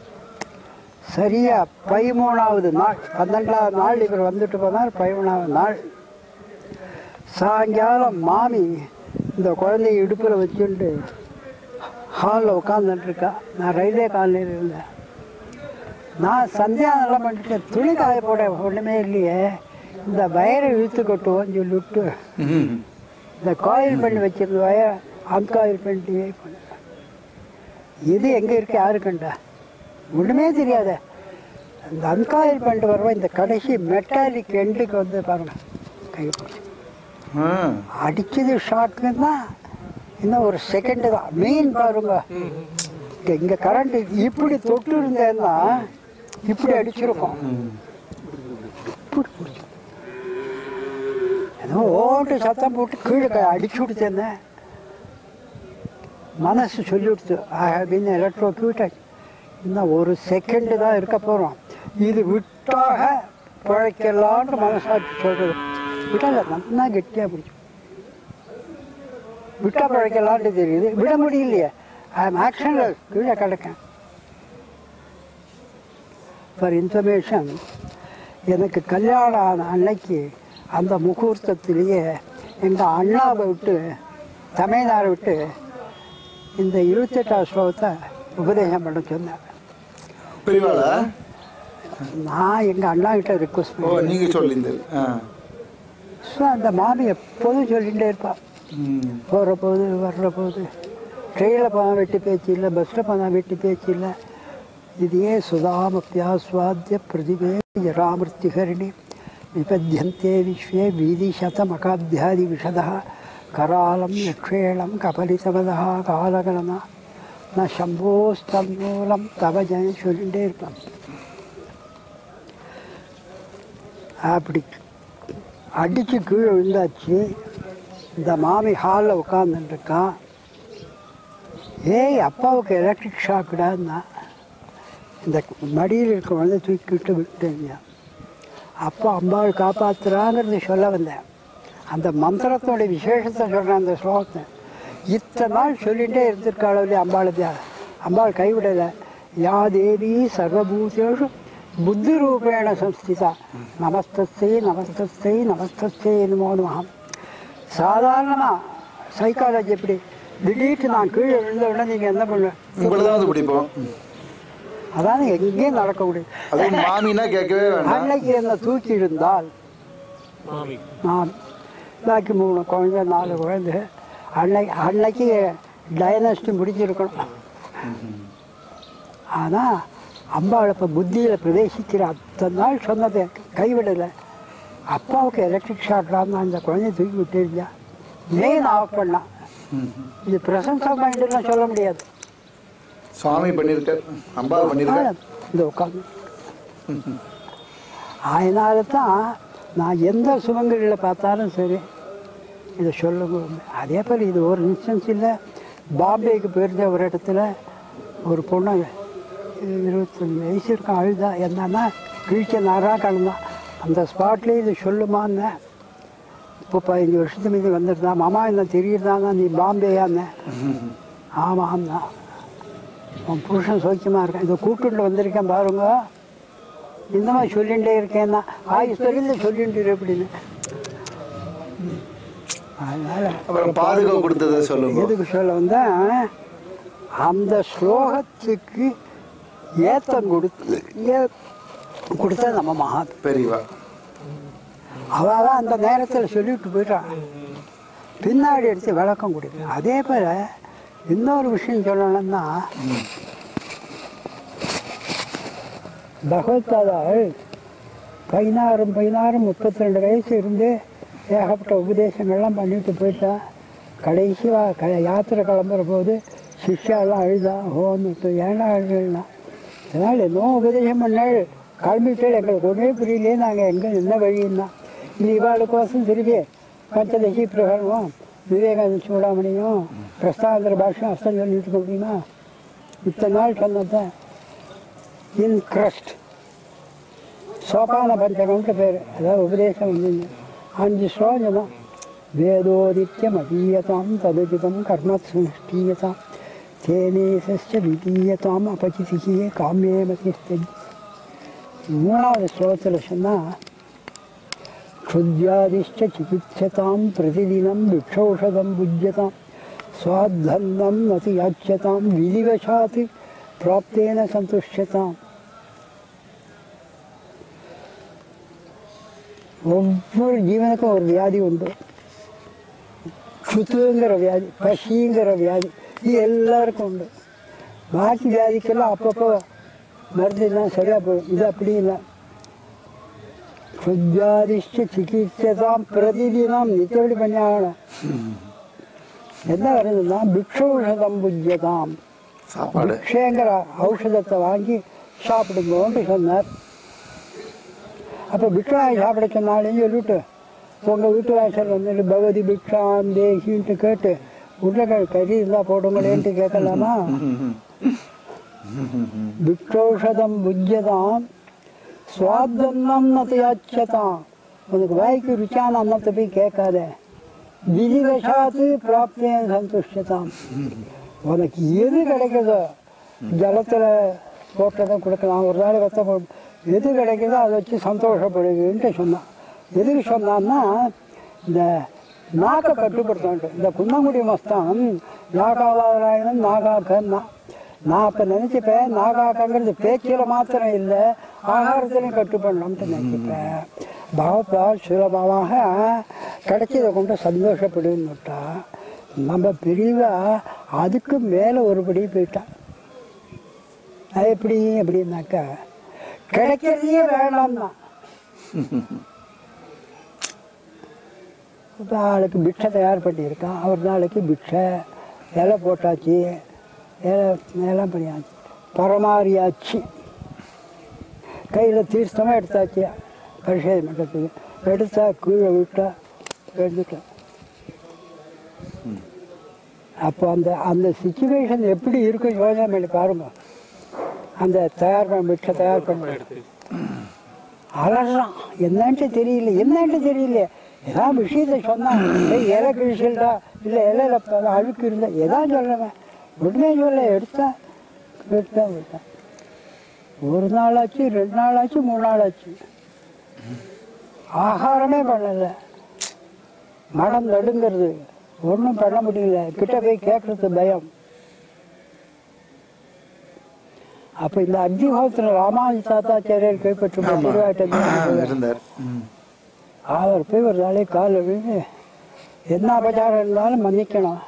சரியா பதிமூணாவது நாள் பன்னெண்டாவது நாள் இவர் வந்துட்டு போனார் பதிமூணாவது நாள் சாயங்காலம் மாமி இந்த குழந்தைய இடுப்பில் வச்சுட்டு ஹாலில் உட்காந்துட்டு இருக்கா நான் ரயில்வே காலனியில் இருந்தேன் நான் சந்தியானெல்லாம் பண்ணிட்டேன் துணி காய போட ஒன்றுமே இல்லையே இந்த வயரை இழுத்து கட்டுவோம்னு சொல்லிவிட்டு ம். இந்த காயில் பண்ணி வச்சிருந்த வயர் அன்காயில் பண்ணிட்டு பண்ண இது எங்கே இருக்கு யாருக்குண்டா ஒன்றுமே தெரியாத அந்த அன்காயில் பண்ணிட்டு வருவோம் இந்த கடைசி மெட்டாலிக் எண்டுக்கு வந்து பாருங்க கை பிடிச்சி ஆ. அடிச்சது ஷாக்குன்னா இன்னும் ஒரு செகண்டு தான் மெயின் பாருங்க இங்க இங்க கரண்ட் இப்படி தொட்டு இருந்தேன்னா இப்படி அடிச்சிருக்கோம் இப்படி பிடிச்சி ஏதோ ஓட்டு சத்தம் போட்டு கீழே க- அடிச்சு விடுத்தேன் மனசு சொல்லி கொடுத்து ஐ ஹவ் பின் எலக்ட்ரோக்யூட்டட் இன்னும் ஒரு செகண்டு தான் இருக்க போகிறோம் இது விட்டாக பிழைக்கலான்னு மனசாட்சி சொல்கிறது விடலை நல்லா கெட்டியாக பிடிச்சி விட்டா பிழைக்கலான்ட்டு தெரியுது விட முடியலையே ஐ எம் ஆக்ஷனில் கீழே கிடக்கேன் ஃபார் இன்ஃபர்மேஷன் எனக்கு கல்யாணம் ஆன அன்னைக்கு அந்த முகூர்த்தத்திலேயே எங்கள் அண்ணாவை விட்டு தமிழ்நாடு விட்டு இந்த இருபத்தெட்டாம் ஸ்லோகத்தை உபதேசம் பண்ண சொன்னேன் பெரியவாளா நான் எங்கள் அண்ணா கிட்ட ரிக்வஸ்ட் ஓ பண்ணேன் நீங்க சொல்லியிருந்தது ஆ ஸோ அந்த மாமி எப்போதும் சொல்லிகிட்டே இருப்பாள் ம். போகிற போது வர்ற போது ட்ரெயினில் போனால் வெட்டி பேச்சு இல்லை பஸ்ஸில் போனால் வெட்டி பேச்சு இல்லை இதையே சுதாமப்பியாஸ்வாத்திய பிரதிபே ஜராமிருத்திகரணி விபத்தியந்தே விஸ்வே வீதி சதமகாத்தியாதி விஷதா கராலம் யக்ஷேளம் கபலிதமதா காலகணனா நான் சம்போஸ்தன்மூலம் தவ ஜெய சொல்லிகிட்டே இருப்பேன் அப்படி அடித்து கீழே விழுந்தாச்சு இந்த மாமி ஹாலில் உட்காந்துருக்கான் ஏய் அப்பாவுக்கு எலக்ட்ரிக் ஷாக்குடான்னா இந்த மடியில் இருக்க குழந்தை தூக்கிட்டு விட்டுங்க அப்பா அம்பாள் காப்பாத்துறாங்கிறது சொல்ல வந்தேன் அந்த மந்திரத்தோட விசேஷத்தை சொல்கிறேன் அந்த ஸ்லோகத்தை இத்தனை நாள் சொல்லிகிட்டே இருந்திருக்காளோ இல்லையா அம்பாள் தியா- அம்பாள் கைவிடலை யா தேவி சர்வபூதேஷு புத்தி ரூபேண சம்ஸ்திதா நமஸ்தஸ்தை நமஸ்தஸ்தை நமஸ்தஸ்தை நமோ நமகம் சாதாரணமாக சைக்காலஜி எப்படி திடீர்னு நான் கீழே விழுந்த உடனே நீங்கள் என்ன பண்ணுவேன் உங்களை தான் வந்து பிடிப்போம் அதாவது எங்கேயும் நடக்க முடியும் அதுவும் மாமின்னா கேட்கவே வேண்டாம் அன்னைக்கு என்னை தூக்கி இருந்தால் மாமி நான் பாக்கி மூணு குழந்தை நாலு குழந்தை அன்னைக்கு அன்னைக்கு டைனஸ்டி முடிச்சிருக்கணும் ஆனால் அம்பாள் இப்போ புத்தியில் பிரவேசிக்கிற அத்தனை நாள் சொன்னதை கைவிடலை அப்பாவுக்கு எலக்ட்ரிக் ஷாக் தான் அந்த குழந்தைய தூக்கி விட்டுருந்தா மெயின் ஆஃப் பண்ணான் இது பிரசன்ஸ் ஆஃப் மைண்டெல்லாம் சொல்ல முடியாது சுவாமி பண்ணியிருக்கார் அம்பாள் பண்ணியிருக்கார் இந்த உட்காந்து அதனால தான் நான் எந்த சுமங்கலியில் பார்த்தாலும் சரி இதை சொல்லுங்க அதே போல் இது ஒரு இன்ஸ்டன்ஸ் இல்லை பாம்பேக்கு போயிருந்த ஒரு இடத்துல ஒரு பொண்ணு இருபத்தஞ்சு வயசு இருக்கும் அழுதா என்னன்னா கிழிச்ச நாராக கலந்தான் அந்த ஸ்பாட்லேயே இது சொல்லுமான்னு இப்போ பதினஞ்சு வருஷத்துக்கு மீது வந்துருந்தா மாமா என்ன தெரியுதாங்க நீ பாம்பேயான்னு ஆமாம்னா உன் புருஷன் சௌக்கியமாக இருக்கேன் இதை கூப்பிட்டு வந்திருக்கேன் பாருங்க இந்த மாதிரி சொல்லிகிட்டே இருக்கேன்னா ஆயுஸ் வரையில் சொல்லிட்டு இரு அப்படின்னு அதனால் அப்புறம் பாதுகாப்பு கொடுத்ததை சொல்லுங்க எதுக்கு சொல்ல வந்தேன் அந்த ஸ்லோகத்துக்கு ஏத்தம் கொடுத்து ஏ- கொடுத்தா நம்ம மகா பெரியவா அவள் அந்த நேரத்தில் சொல்லிட்டு போயிட்டான் பின்னாடி எடுத்து விளக்கம் கொடுக்கும் அதே போல் இன்னொரு விஷயம் சொல்லணும்னா பகவத்பாதாள் பதினாறும் பதினாறும் முப்பத்தி ரெண்டு வயசு இருந்து ஏகப்பட்ட உபதேசங்கள்லாம் பண்ணிட்டு போயிட்டா கடைசி வா- க யாத்திரை கிளம்புற போது சிஷ்யாலாம் அழுதா ஹோன்னு ஏன்னா அழுதுனா அதனால் இன்னும் உபதேசம் பண்ணாள் கிளம்பிட்டு எங்களுக்கு ஒன்றே புரியலையே நாங்கள் எங்கே என்ன வழின்னா இது இவாளுக்கோசம் திருப்பி பஞ்சதசி பிரகரணம் விவேகானந்த சூடாமணியும் பிரஸ்தாந்திர பாஷம் அர்த்தம் சொல்லிட்டு இருக்க முடியுமா இத்தனை நாள் சொன்னதான் இன் கிரஸ்ட் சோபான பஞ்சகம்னு பேர் அதாவது உபதேசம் வந்து அஞ்சு ஸ்லோகம் தான் வேதோதித்யம் அதீயதாம் ததுஜிதம் கர்மத் சுஷ்டீயதாம் தேனேசஸ்ய விதீயதாம் அபச்சிதியே காமியே மதிஸ்ததி மூணாவது ஸ்லோகத்தில் சொன்னால் क्षुद्यादिश्च चिकित्सतां प्रतिदिनं भिक्षौषधं भुज्यतां स्वाद्धन्नं नति याच्यतां विधिवशात् प्राप्तेन सन्तुष्यताम् ஒவ்வொரு ஜீவனுக்கும் ஒரு வியாதி உண்டு சுத்துங்கிற வியாதி பசிங்கிற வியாதி இது எல்லாருக்கும் உண்டு பாக்கி வியாதிக்கெல்லாம் அப்பப்போ மருந்துலாம் சரியாக போயிடும் இது அப்படி இல்லை சுஜாதிஷ்ட சிகிச்சைதான் பிரதிதினம் நித்தியபடி பண்ணி ஆகணும் என்ன வருதுன்னா பிக்ஷௌஷதம் புஜ்யதாம் சாப்பாடு பிக்ஷேங்கிற ஔஷதத்தை வாங்கி சாப்பிடுங்கோன்னு சொன்னார் அப்போ பிக்ஷாய் சாப்பிட சொன்னாலும் சொல்லிட்டு உங்கள் வீட்டு வாசல் வந்துட்டு பகவதி பிக்ஷாம் தேசின்ட்டு கேட்டு உருளைக்கிழங்கு கறி இருந்தால் போடுங்களேன்ட்டு கேட்கலாமா பிக்ஷௌஷதம் புஜ்யதாம் சுவாத்தன்னம் நத்தையாச்சதாம் உனக்கு வாய்க்கு ருச்சியான அன்னத்தை போய் கேட்காத விதிவசாத்து பிராப்திய சந்துஷ்டதாம் உனக்கு எது கிடைக்குதோ ஜலத்தில் போட்டதை கொடுக்கலாம் ஒரு நாள் வெத்த போட்டு எது கிடைக்குதோ அதை வச்சு சந்தோஷப்படுதுன்ட்டு சொன்னான் எதுக்கு சொன்னான்னா இந்த நாக்கை கட்டுப்படுத்த இந்த குன்னங்குடி மஸ்தான் நாகாவாராயணம் நாகாக்கன்னா நான் இப்போ நினச்சிப்பேன் நாகாக்கங்கிறது பேச்சில் மாத்திரம் இல்லை ஆகாரத்திலையும் கட்டுப்படணும்ட்டு நினச்சிப்பேன் பாவப்பா சுலபமாக கிடைச்சதை கொண்டு சந்தோஷப்படுன்னு விட்டா நம்ம பெரியவா அதுக்கு மேலே ஒருபடி போயிட்டான் அது எப்படி அப்படின்னாக்கா கிடைக்கிறதையே வேண்டாம்னா இப்போ ஆளுக்கு பிக்ஷை தயார் பண்ணியிருக்கான் அவர் நாளைக்கு பிக்ஷை இலை போட்டாச்சு இலை எல்லாம் பண்ணியாச்சு பரமாரியாச்சு கையில் தீர்த்தமாக எடுத்தாச்சு பரிசோதனை பண்ணுறதுக்கு எடுத்தா கீழே விட்டா எடுத்துட்டா அப்போ அந்த அந்த சுச்சுவேஷன் எப்படி இருக்கும் யோசனை பண்ணி பாருங்க அந்த தயார் பண்ண மிச்ச தயார் பண்ண அலறான் என்னன்ட்டு தெரியல என்னன்ட்டு தெரியல ஏதாவது விஷயத்த சொன்னான் ஏய், இலை கிழிச்சல்டா இல்லை இலையில ப- அழுக்கு இருந்தா எதாவது சொல்கிறவன் உடனே சொல்ல எடுத்தா எடுத்தா விட்டான் ஒரு நாள் ஆச்சு ரெண்டு நாள் ஆச்சு மூணு நாள் ஆச்சு ஆகாரமே பண்ணலை மடம் நடுங்கிறது ஒன்றும் பண்ண முடியல கிட்ட போய் கேட்கறது பயம் அப்போ இந்த அக்னிஹோத்திர ராமானுஜ தாத்தாச்சாரியர் கைப்பற்றும் ஆமா. திருவாட்டத்தில் இருந்தார் ம். அவர் போய் ஒரு நாளே காலில் விழுந்து என்ன அபச்சாரம் இருந்தாலும் மன்னிக்கணும்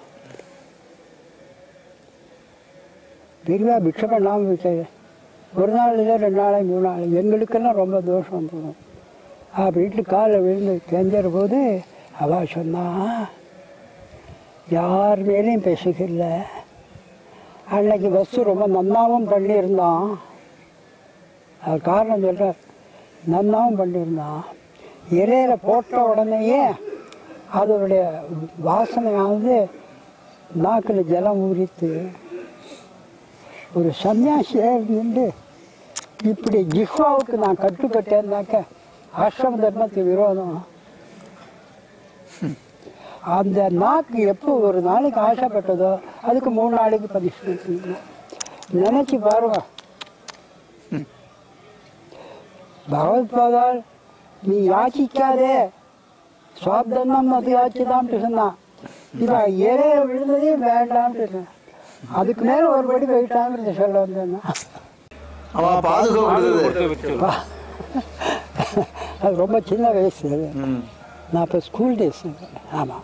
பெரியவா பிக்ஷை பண்ணாமல் விட்டாரு ஒரு நாள் இல்லை ரெண்டு நாளை மூணு நாள் எங்களுக்கெல்லாம் ரொம்ப தோஷம் வந்துடும் அப்படின்ட்டு காலில் விழுந்து கெஞ்சற போது அவ சொன்னா யார் மேலேயும் பேசுகில்ல அன்னைக்கு பஸ்ஸு ரொம்ப நன்னாவும் பண்ணியிருந்தான் அது காரணம் சொல்கிறார் நன்னாவும் பண்ணியிருந்தான் இலையில போட்ட உடனேயே அதோடைய வாசனையானது நாக்கில் ஜலம் ஊறித்து ஒரு சன்னியாசியாக இருந்து இப்படி ஜிஹ்வாவுக்கு நான் கட்டுப்பட்டேன்னாக்க ஆசிரம தர்மத்துக்கு விரோதம் அந்த நாக்கு எப்போ ஒரு நாளைக்கு ஆசைப்பட்டதோ அதுக்கு மூணு நாளைக்கு பனிஷ்மெண்ட் நினைச்சு பாருங்க பகவத் பாதால் நீ யாச்சிக்காதே சுவாப்தன்னம் அது யாச்சிதான்ட்டு சொன்னான் இவன் ஏழைய விழுந்ததே வேண்டாம்ட்டு சொன்னான். அதுக்கு மேல ஒரு படி போயிட்டாங்கிறத சொல்ல வந்தேன்னா அவன் பாதுகாப்பு கொடுத்து வச்சு அது ரொம்ப சின்ன வயசு அது. ம் நான் இப்போ ஸ்கூல் டேஸ் ஆமாம்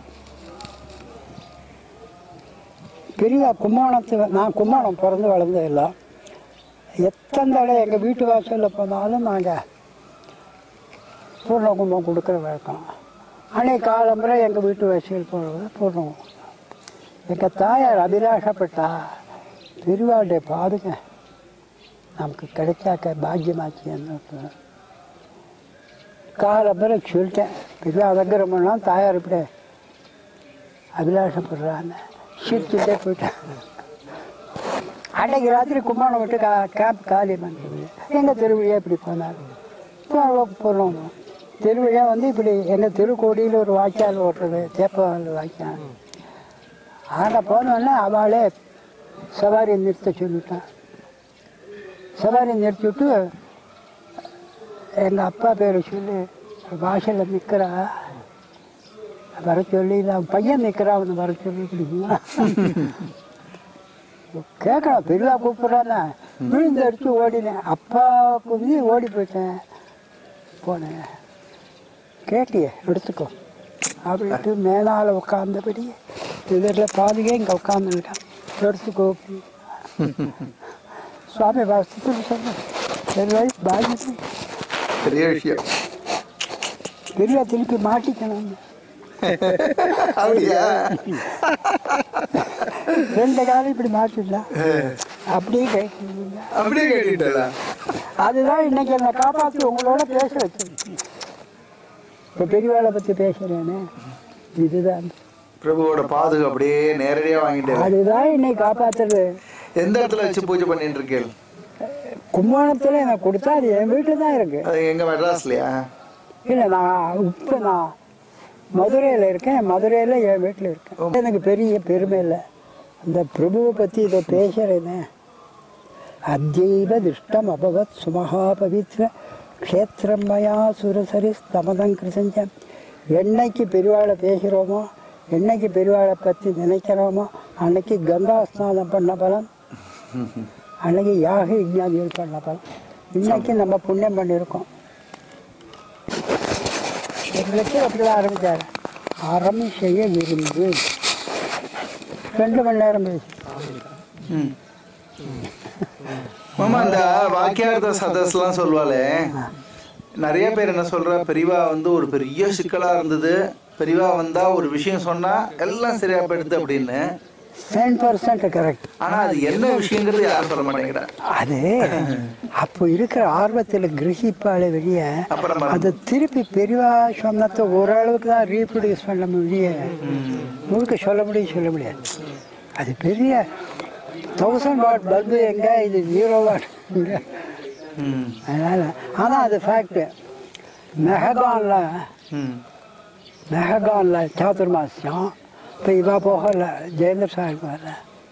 பெரிய கும்மாணத்து நான் கும்மாணம் பிறந்து வளர்ந்ததில்ல எத்தனை தடவை எங்கள் வீட்டு வாசலில் போனாலும் நாங்கள் பூர்ண கும்பம் கொடுக்குற வழக்கம் அன்னைக்கு காலம்புரை எங்கள் வீட்டு வாசல் போகிறது பூர்ண கும்பம் எங்கள் தாயார் அபிலாஷப்பட்டா பெருவாளுடைய பாதுக நமக்கு கிடைச்சாக்க பாக்கியமாச்சு என்ன காலம்புரை சொல்லிட்டேன் பெரிய அதங்கிரமெல்லாம் தாயார் இப்படி அபிலாஷப்படுறான்னு சிரிச்சுட்டே போயிட்டேன் அன்னைக்கு ராத்திரி கும்மாணம் விட்டு கா கேம்ப் காலி பண்ணுறது எங்கள் தெருவழியாக இப்படி போனார் போனோம் தெருவழியாக வந்து இப்படி எங்கள் தெருக்கோடியில் ஒரு வாய்க்கால் ஓட்டுறது தேப்பவால் வாய்க்கால் அங்கே போனோடனே அவளே சவாரி நிறுத்த சொல்லிட்டான் சவாரி நிறுத்தி விட்டு எங்கள் அப்பா பேரை சொல்லி வாசலில் நிற்கிறா வர சொல்லி நான் பையன் நிற்கிறான் அவனை வர சொல்லி பிடிக்குமா கேட்கலாம் பெரியவா கூப்பிட்றானே விழுந்து அடிச்சு ஓடினேன் அப்பா குதி ஓடி போயிட்டேன் போனேன் கேட்டியே எடுத்துக்கோ அப்படின்ட்டு மேலால் உட்காந்தபடி இதில் பாதிகே இங்கே உட்காந்துருக்கான் எடுத்துக்கோ சுவாமி வாசத்துக்கு சொன்னேன் சரி வயசு பாக்கியத்தை பெரிய விஷயம் பெரிய திருப்பி மாட்டிக்கணும் அப்படியா ரெண்டு காலம் இப்படி மாட்டிடலாம் அப்படியே கேட்குறீங்க அப்படியே கேட்டுட்டா அதுதான் இன்னைக்கு என்னை காப்பாற்றி உங்களோட பேச வச்சிருக்கு இப்போ பெரியவாளை பற்றி பேசுகிறேனே இதுதான் பிரபுவோட பாதுகா அப்படியே நேரடியா வாங்கிட்டேன் அதுதான் இன்னைக்கு காப்பாத்துறது எந்த இடத்துல வச்சு பூஜை பண்ணிட்டு இருக்கேன் கும்பகோணத்தில் எனக்கு கொடுத்தா அது என் வீட்டில் தான் இருக்கு அது எங்க மெட்ராஸ்லயா இல்லை நான் இப்போ நான் மதுரையில் இருக்கேன் மதுரையில் என் வீட்டில் இருக்கேன் எனக்கு பெரிய பெருமை இல்லை அந்த பிரபுவை பற்றி இதை பேசுகிறேனே அத்யைவ திருஷ்டம் அபவத் சுமஹா பவித்ர க்ஷேத்திரம் மயா சுரசரி ஸ்தமதம் கிருசஞ்சம் என்னைக்கு பெருவாளை பேசுகிறோமோ என்னைக்கு பெருவாளை பற்றி நினைக்கிறோமோ அன்னைக்கு கங்கா ஸ்நானம் பண்ண பலன் அன்னைக்கு யாக யஜ்ஞாதிகள் பண்ண பலன் இன்னைக்கு நம்ம புண்ணியம் பண்ணியிருக்கோம் எங்களுக்கு அப்படிதான் ஆரம்பித்தார் அறம் செய்ய விரும்பு ரெண்டு மணி நேரம் பேசி ம். மாமா இந்த வாக்கியார்த்த சதஸ்லாம் சொல்லுவாளே நிறைய பேர் என்ன சொல்றா பெரியவா வந்து ஒரு பெரிய சிக்கலா இருந்தது பெரியவா வந்தா ஒரு விஷயம் சொன்னா எல்லாம் சரியா போயிடுது அப்படின்னு டென் பர்சன்ட் கரெக்ட் ஆனா அது என்ன விஷயங்கிறது யாரும் சொல்ல மாட்டேங்கிறா அது அப்போ இருக்கிற ஆர்வத்தில் கிரகிப்பாளே வெளியே அப்புறம் மறந்து- அதை திருப்பி பெரியவா சொன்னத்தை ஓரளவுக்கு தான் ரீப்ரொடியூஸ் பண்ண முடிய முழுக்க சொல்ல முடியும் சொல்ல முடியாது அது பெரிய தௌசண்ட் வாட் பல்பு எங்க இது ஜீரோ வாட் எங்க ம். அதனால் ஆனால் அது ஃபேக்ட்டு மெஹகானில் ம். மெஹகானில் சாதுர்மாசியம் இப்போ இவா போகல ஜெயந்தர் சாஹிப் வரல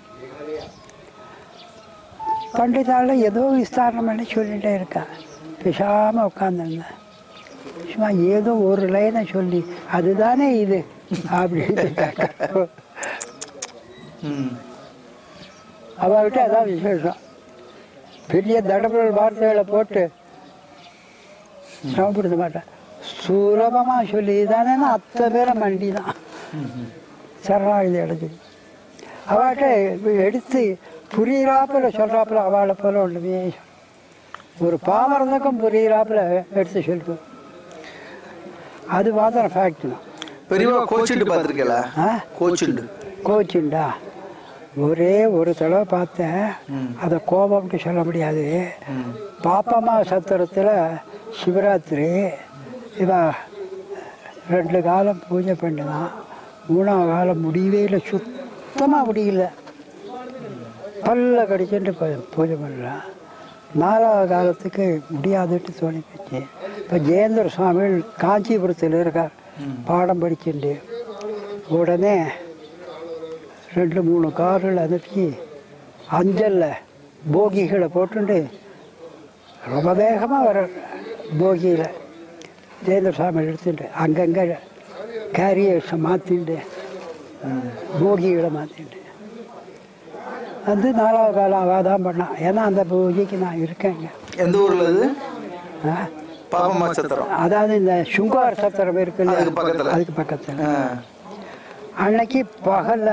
பண்டிதால ஏதோ விஸ்தாரணம் பண்ணி சொல்லிகிட்டே இருக்கா பேசாமல் உட்காந்துருந்தேன் சும்மா ஏதோ ஒரு லைனை சொல்லி அதுதானே இது அப்படின்னு ம். அவர்கிட்ட அதான் விசேஷம் பெரிய தடபுடல் வார்த்தைகளை போட்டு சிரமப்படுத்த மாட்டேன் சுலபமாக சொல்லி இதானேன்னா அத்தனை பேரை மண்டி தான் சரணாகதி அடைஞ்சது அவட்ட எடுத்து புரியிறாப்புல சொல்கிறாப்புல அவளை போல ஒன்றுமே ஒரு பாமரனுக்கும் புரியிறாப்புல எடுத்து சொல்லுவோம் அது மாத்திரம் ஃபேக்ட் தான் பெரியவா கோச்சுண்டு பார்த்துருக்கல ஆ கோச்சுண்டு கோச்சுண்டா ஒரே ஒரு தடவை பார்த்தேன் அதை கோபம்னு சொல்ல முடியாது பாப்பம்மா சத்திரத்தில் சிவராத்திரி இவ ரெண்டு காலம் பூஜை பண்ணினான் மூணாவது காலம் முடியவே இல்லை சுத்தமாக முடியல பல்ல கடிச்சுட்டு பூ- பூஜை பண்ணுறான் நாலாவது காலத்துக்கு முடியாதுட்டு தோணி போச்சு இப்போ ஜெயேந்திர சுவாமிகள் காஞ்சிபுரத்தில் இருக்கார் பாடம் படிச்சுட்டு உடனே ரெண்டு மூணு கார்கள் அனுப்பி அஞ்சலில் போகிகளை போட்டுண்டு ரொம்ப வேகமாக வர போகியில் ஜெயேந்திர சுவாமி எடுத்துட்டு அங்கங்கே கேரியர்ஸை மாற்றிண்டு போகிகளை மாற்றிண்டு வந்து நாலாவது காலம் அவள் தான் பண்ணான் ஏன்னா அந்த பூஜைக்கு நான் இருக்கேங்க எந்த ஊர்ல இது ஆ? பாபம்மா சத்திரம் அதாவது இந்த சுங்கார் சத்திரம் இருக்குல்ல அதுக்கு பக்கத்துல. அதுக்கு பக்கத்தில் ஆ. அன்னைக்கு பகல்ல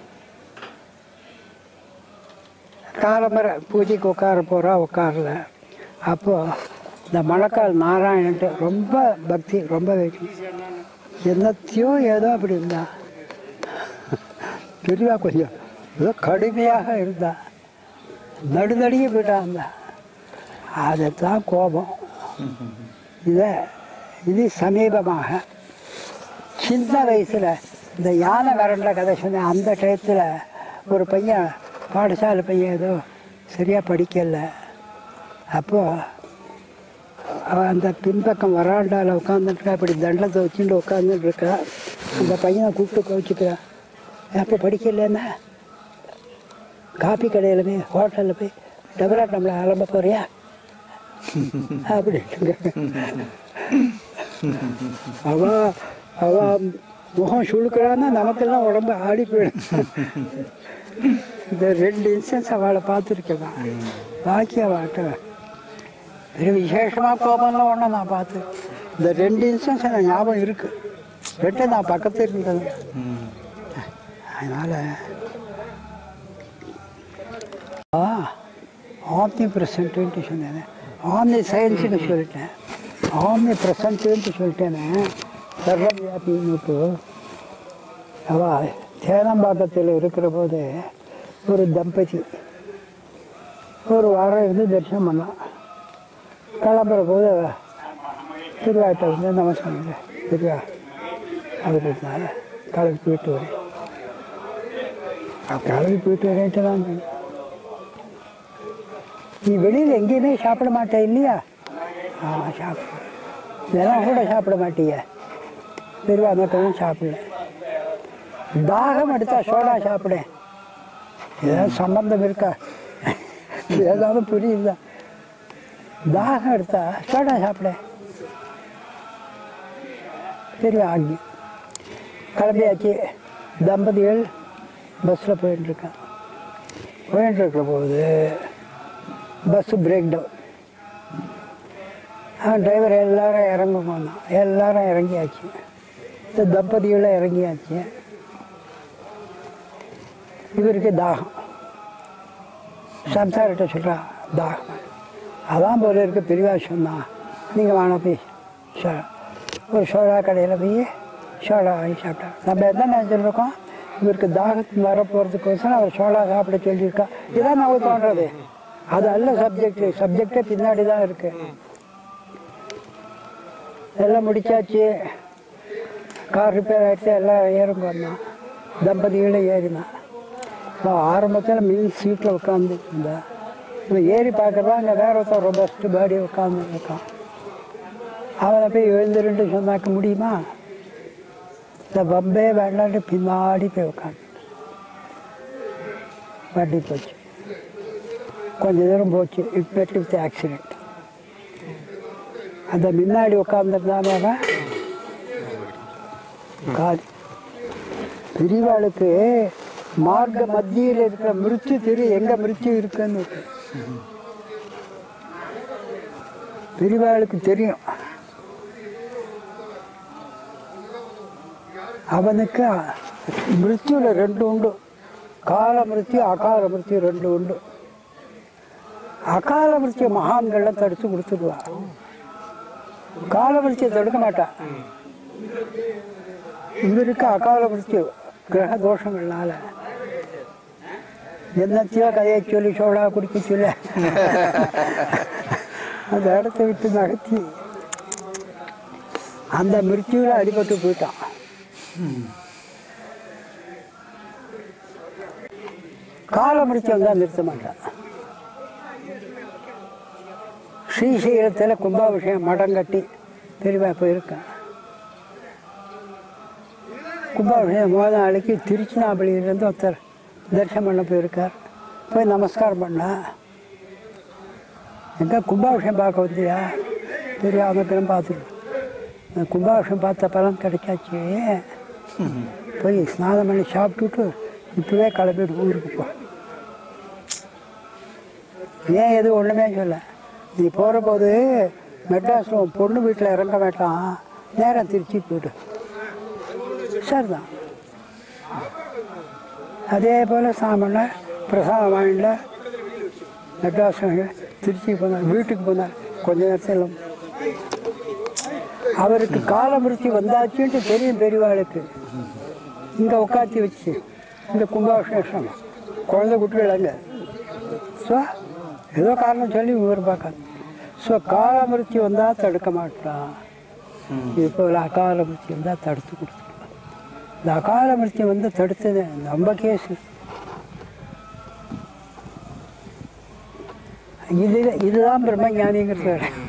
காலம்பரை பூஜைக்கு உட்கார போகிறா உட்காரல அப்போ இந்த மணக்கால் நாராயணன்ட்டு ரொம்ப பக்தி ரொம்ப வெற்றி என்னத்தையோ ஏதோ அப்படி இருந்தா பெரியவா கொஞ்சம் ஏதோ கடுமையாக இருந்தா நடுநடுங்கி போயிட்டா இருந்தா அதுதான் கோபம் இதை இது சமீபமாக சின்ன வயசில் இந்த யானை விரண்ட கதை சொன்னேன் அந்த டயத்தில் ஒரு பையன் பாடசாலை பையன் ஏதோ சரியாக படிக்கல அப்போ அவன் அந்த பின்பக்கம் வராண்டாவில் உட்காந்துருக்கா இப்படி தண்டத்தை வச்சுட்டு உட்காந்துட்டு இருக்கா அந்த பையனை கூப்பிட்டு கோச்சிக்கிறான் அப்போ படிக்கலன்னா காப்பி கடையில் போய் ஹோட்டலில் போய் டபரா நம்மளை அலம்ப போறியா அப்படின்ட்டு அவ அவ முகம் சுழுக்கிறான்னா நமக்கெல்லாம் உடம்பு ஆடி போயிடும் இந்த ரெண்டு இன்ஸ்டன்ஸ் அவளை பார்த்துருக்கேன் பாக்கி அவட்ட ஒரு விசேஷமாக கோபம்லாம் ஒன்றும் நான் பார்த்து இந்த ரெண்டு இன்ஸ்டன்ஸ் எனக்கு ஞாபகம் இருக்கு ரெண்டு நான் பக்கத்தில் இருந்தது அதனால் ஆ ஆம்னி ப்ரெசண்ட்டுன்ட்டு சொன்னேன் ஆம்னி சயின்ஸுன்னு சொல்லிட்டேன் ஆம்னி ப்ரெசண்ட்டுன்ட்டு சொல்லிட்டேனே சர்வவியாபின்னுட்டு அவ தேனம்பாக்கத்தில் இருக்கிற போது ஒரு தம்பதி ஒரு வாரம் இருந்து தரிசனம் பண்ணான் கிளம்புற போது திருவாட்ட வந்து நமஸ்காரம் திருவா அப்படினால கிளம்பி போயிட்டு வரேன் கிளம்பி போயிட்டு வரேன்ட்டு தான் சொன்னேன். நீ வெளியில் எங்கேயுமே சாப்பிட மாட்டே இல்லையா ஆமாம் சாப்பிட இதெல்லாம் கூட சாப்பிட மாட்டீங்க பெருவா மட்டும் சாப்பிடல தாகம் எடுத்தா சோடா சாப்பிடேன் ஏதாவது சம்பந்தம் இருக்கா ஏதாவது புரியுதா தாகம் எடுத்தா சோடா சாப்பிட பெரிய ஆகி கிளம்பியாச்சு தம்பதிகள் பஸ்ஸில் போயிட்டு இருக்கான் போயிட்டு இருக்கிற போது பஸ்ஸு பிரேக் டவுன் அவன் டிரைவர் எல்லாரும் இறங்குவான் எல்லாரும் இறங்கியாச்சு இந்த தம்பதிகளும் இறங்கியாச்சு இவருக்கு தாகம் சம்சாரிட்ட சொல்கிறா தாகம் அதான் போல இருக்க பெரியவா சொன்னா நீங்கள் வாங்க போய் சோ ஒரு சோழா கடையில் போய் சோழா வாங்கி சாப்பிட்டா நம்ம என்ன நினச்சிருக்கோம் இவருக்கு தாகத்துக்கு வர போகிறதுக்கோசரம் அவர் சோழா சாப்பிட சொல்லியிருக்கா இதான் நமக்கு தோன்றது அது அல்ல சப்ஜெக்ட் சப்ஜெக்டே பின்னாடி தான் இருக்கு எல்லாம் முடிச்சாச்சு கார் ரிப்பேர் ஆகிடுச்சு எல்லாம் ஏறுங்க வந்தான் தம்பதிகளும் ஏறினான் இப்போ ஆரம்பத்தில் மின் சீட்டில் உட்காந்து இருந்தா இப்போ ஏறி பார்க்குறதா அங்கே வேற ஒருத்தன் ரொம்ப பெஸ்ட்டு பாடி உட்காந்து இருக்கான் அவனை போய் எழுந்துருன்ட்டு சொன்னாக்க முடியுமா இந்த பம்பே வேண்டான்ட்டு பின்னாடி போய் உட்காந்து வண்டி போச்சு கொஞ்ச தூரம் போச்சு இப்போ வித் ஆக்சிடெண்ட் அந்த முன்னாடி உட்காந்துருந்தானே அவன் காது பெரியவாளுக்கு மார்க்க மத்தியில் இருக்கிற மிருச்சு தெரியும் எங்க மிருச்சு இருக்குன்னு இருக்கு. பெரியவாளுக்கு தெரியும் அவனுக்கு மிருத்யுல ரெண்டு உண்டு கால மிருத்யு அகால மிருத்யு ரெண்டு உண்டு அகால மிருத்யு மகான்கள்லாம் தடுத்து கொடுத்துடுவா கால மிருத்யை தடுக்க மாட்டான் இவருக்கு அகால மிருத்யு கிரக தோஷங்கள்னால என்னத்தையோ கதையை சொல்லி சோழா குடிக்க சொல்ல அந்த இடத்த விட்டு நகர்த்தி அந்த மிருச்சியில் அடிபட்டு போயிட்டான் கால மிருச்சி வந்தால் நிறுத்த மாட்டான் ஸ்ரீசைலத்தில் கும்பாபிஷேகம் மடம் கட்டி பெரியவா போயிருக்கேன் கும்பாபிஷேகம் மோத நாளைக்கு திருச்சினாப்பள்ளியிலேருந்து ஒருத்தர் தரிசனம் பண்ண போயிருக்கார் போய் நமஸ்காரம் பண்ணா எங்கே கும்பாபிஷேகம் பார்க்க வந்தியா பெரிய அமைப்பிலும் பார்த்துட்டு இந்த கும்பாபிஷேகம் பார்த்த பலன் கிடைக்காச்சு போய் ஸ்நானம் பண்ணி சாப்பிட்டுட்டு இப்போவே கிளம்பிட்டு ஊருக்கு போ ஏன் எதுவும் ஒன்றுமே சொல்ல நீ போகிற போது மெட்ராஸில் உன் பொண்ணு வீட்டில் இறங்க வேண்டாம் நேரம் திருச்சி போய்டு சரிதான் அதே போல் சாமண்ண பிரசாதம் வாங்கில மெட்ராஸ் திருச்சி போனார் வீட்டுக்கு போனார் கொஞ்ச நேரத்தில் அவருக்கு காலமிருச்சி வந்தாச்சுன்ட்டு தெரியும் பெரியவாளுக்கு இங்கே உட்காத்தி வச்சு இந்த கும்பாபிஷேகம் குழந்தை குட்டிகள் அங்கே ஸோ ஏதோ காரணம் சொல்லி ஊர் பார்க்காது ஸோ காலமிருச்சி வந்தால் தடுக்க மாட்டான் இப்போ அகாலமிருச்சி வந்தால் தடுத்து கொடுத்துருவான் இந்த அகாலமிருச்சி வந்து தடுத்தது நம்ம கேஸு இது இதுதான் பிரம்ம ஞானிங்கிறது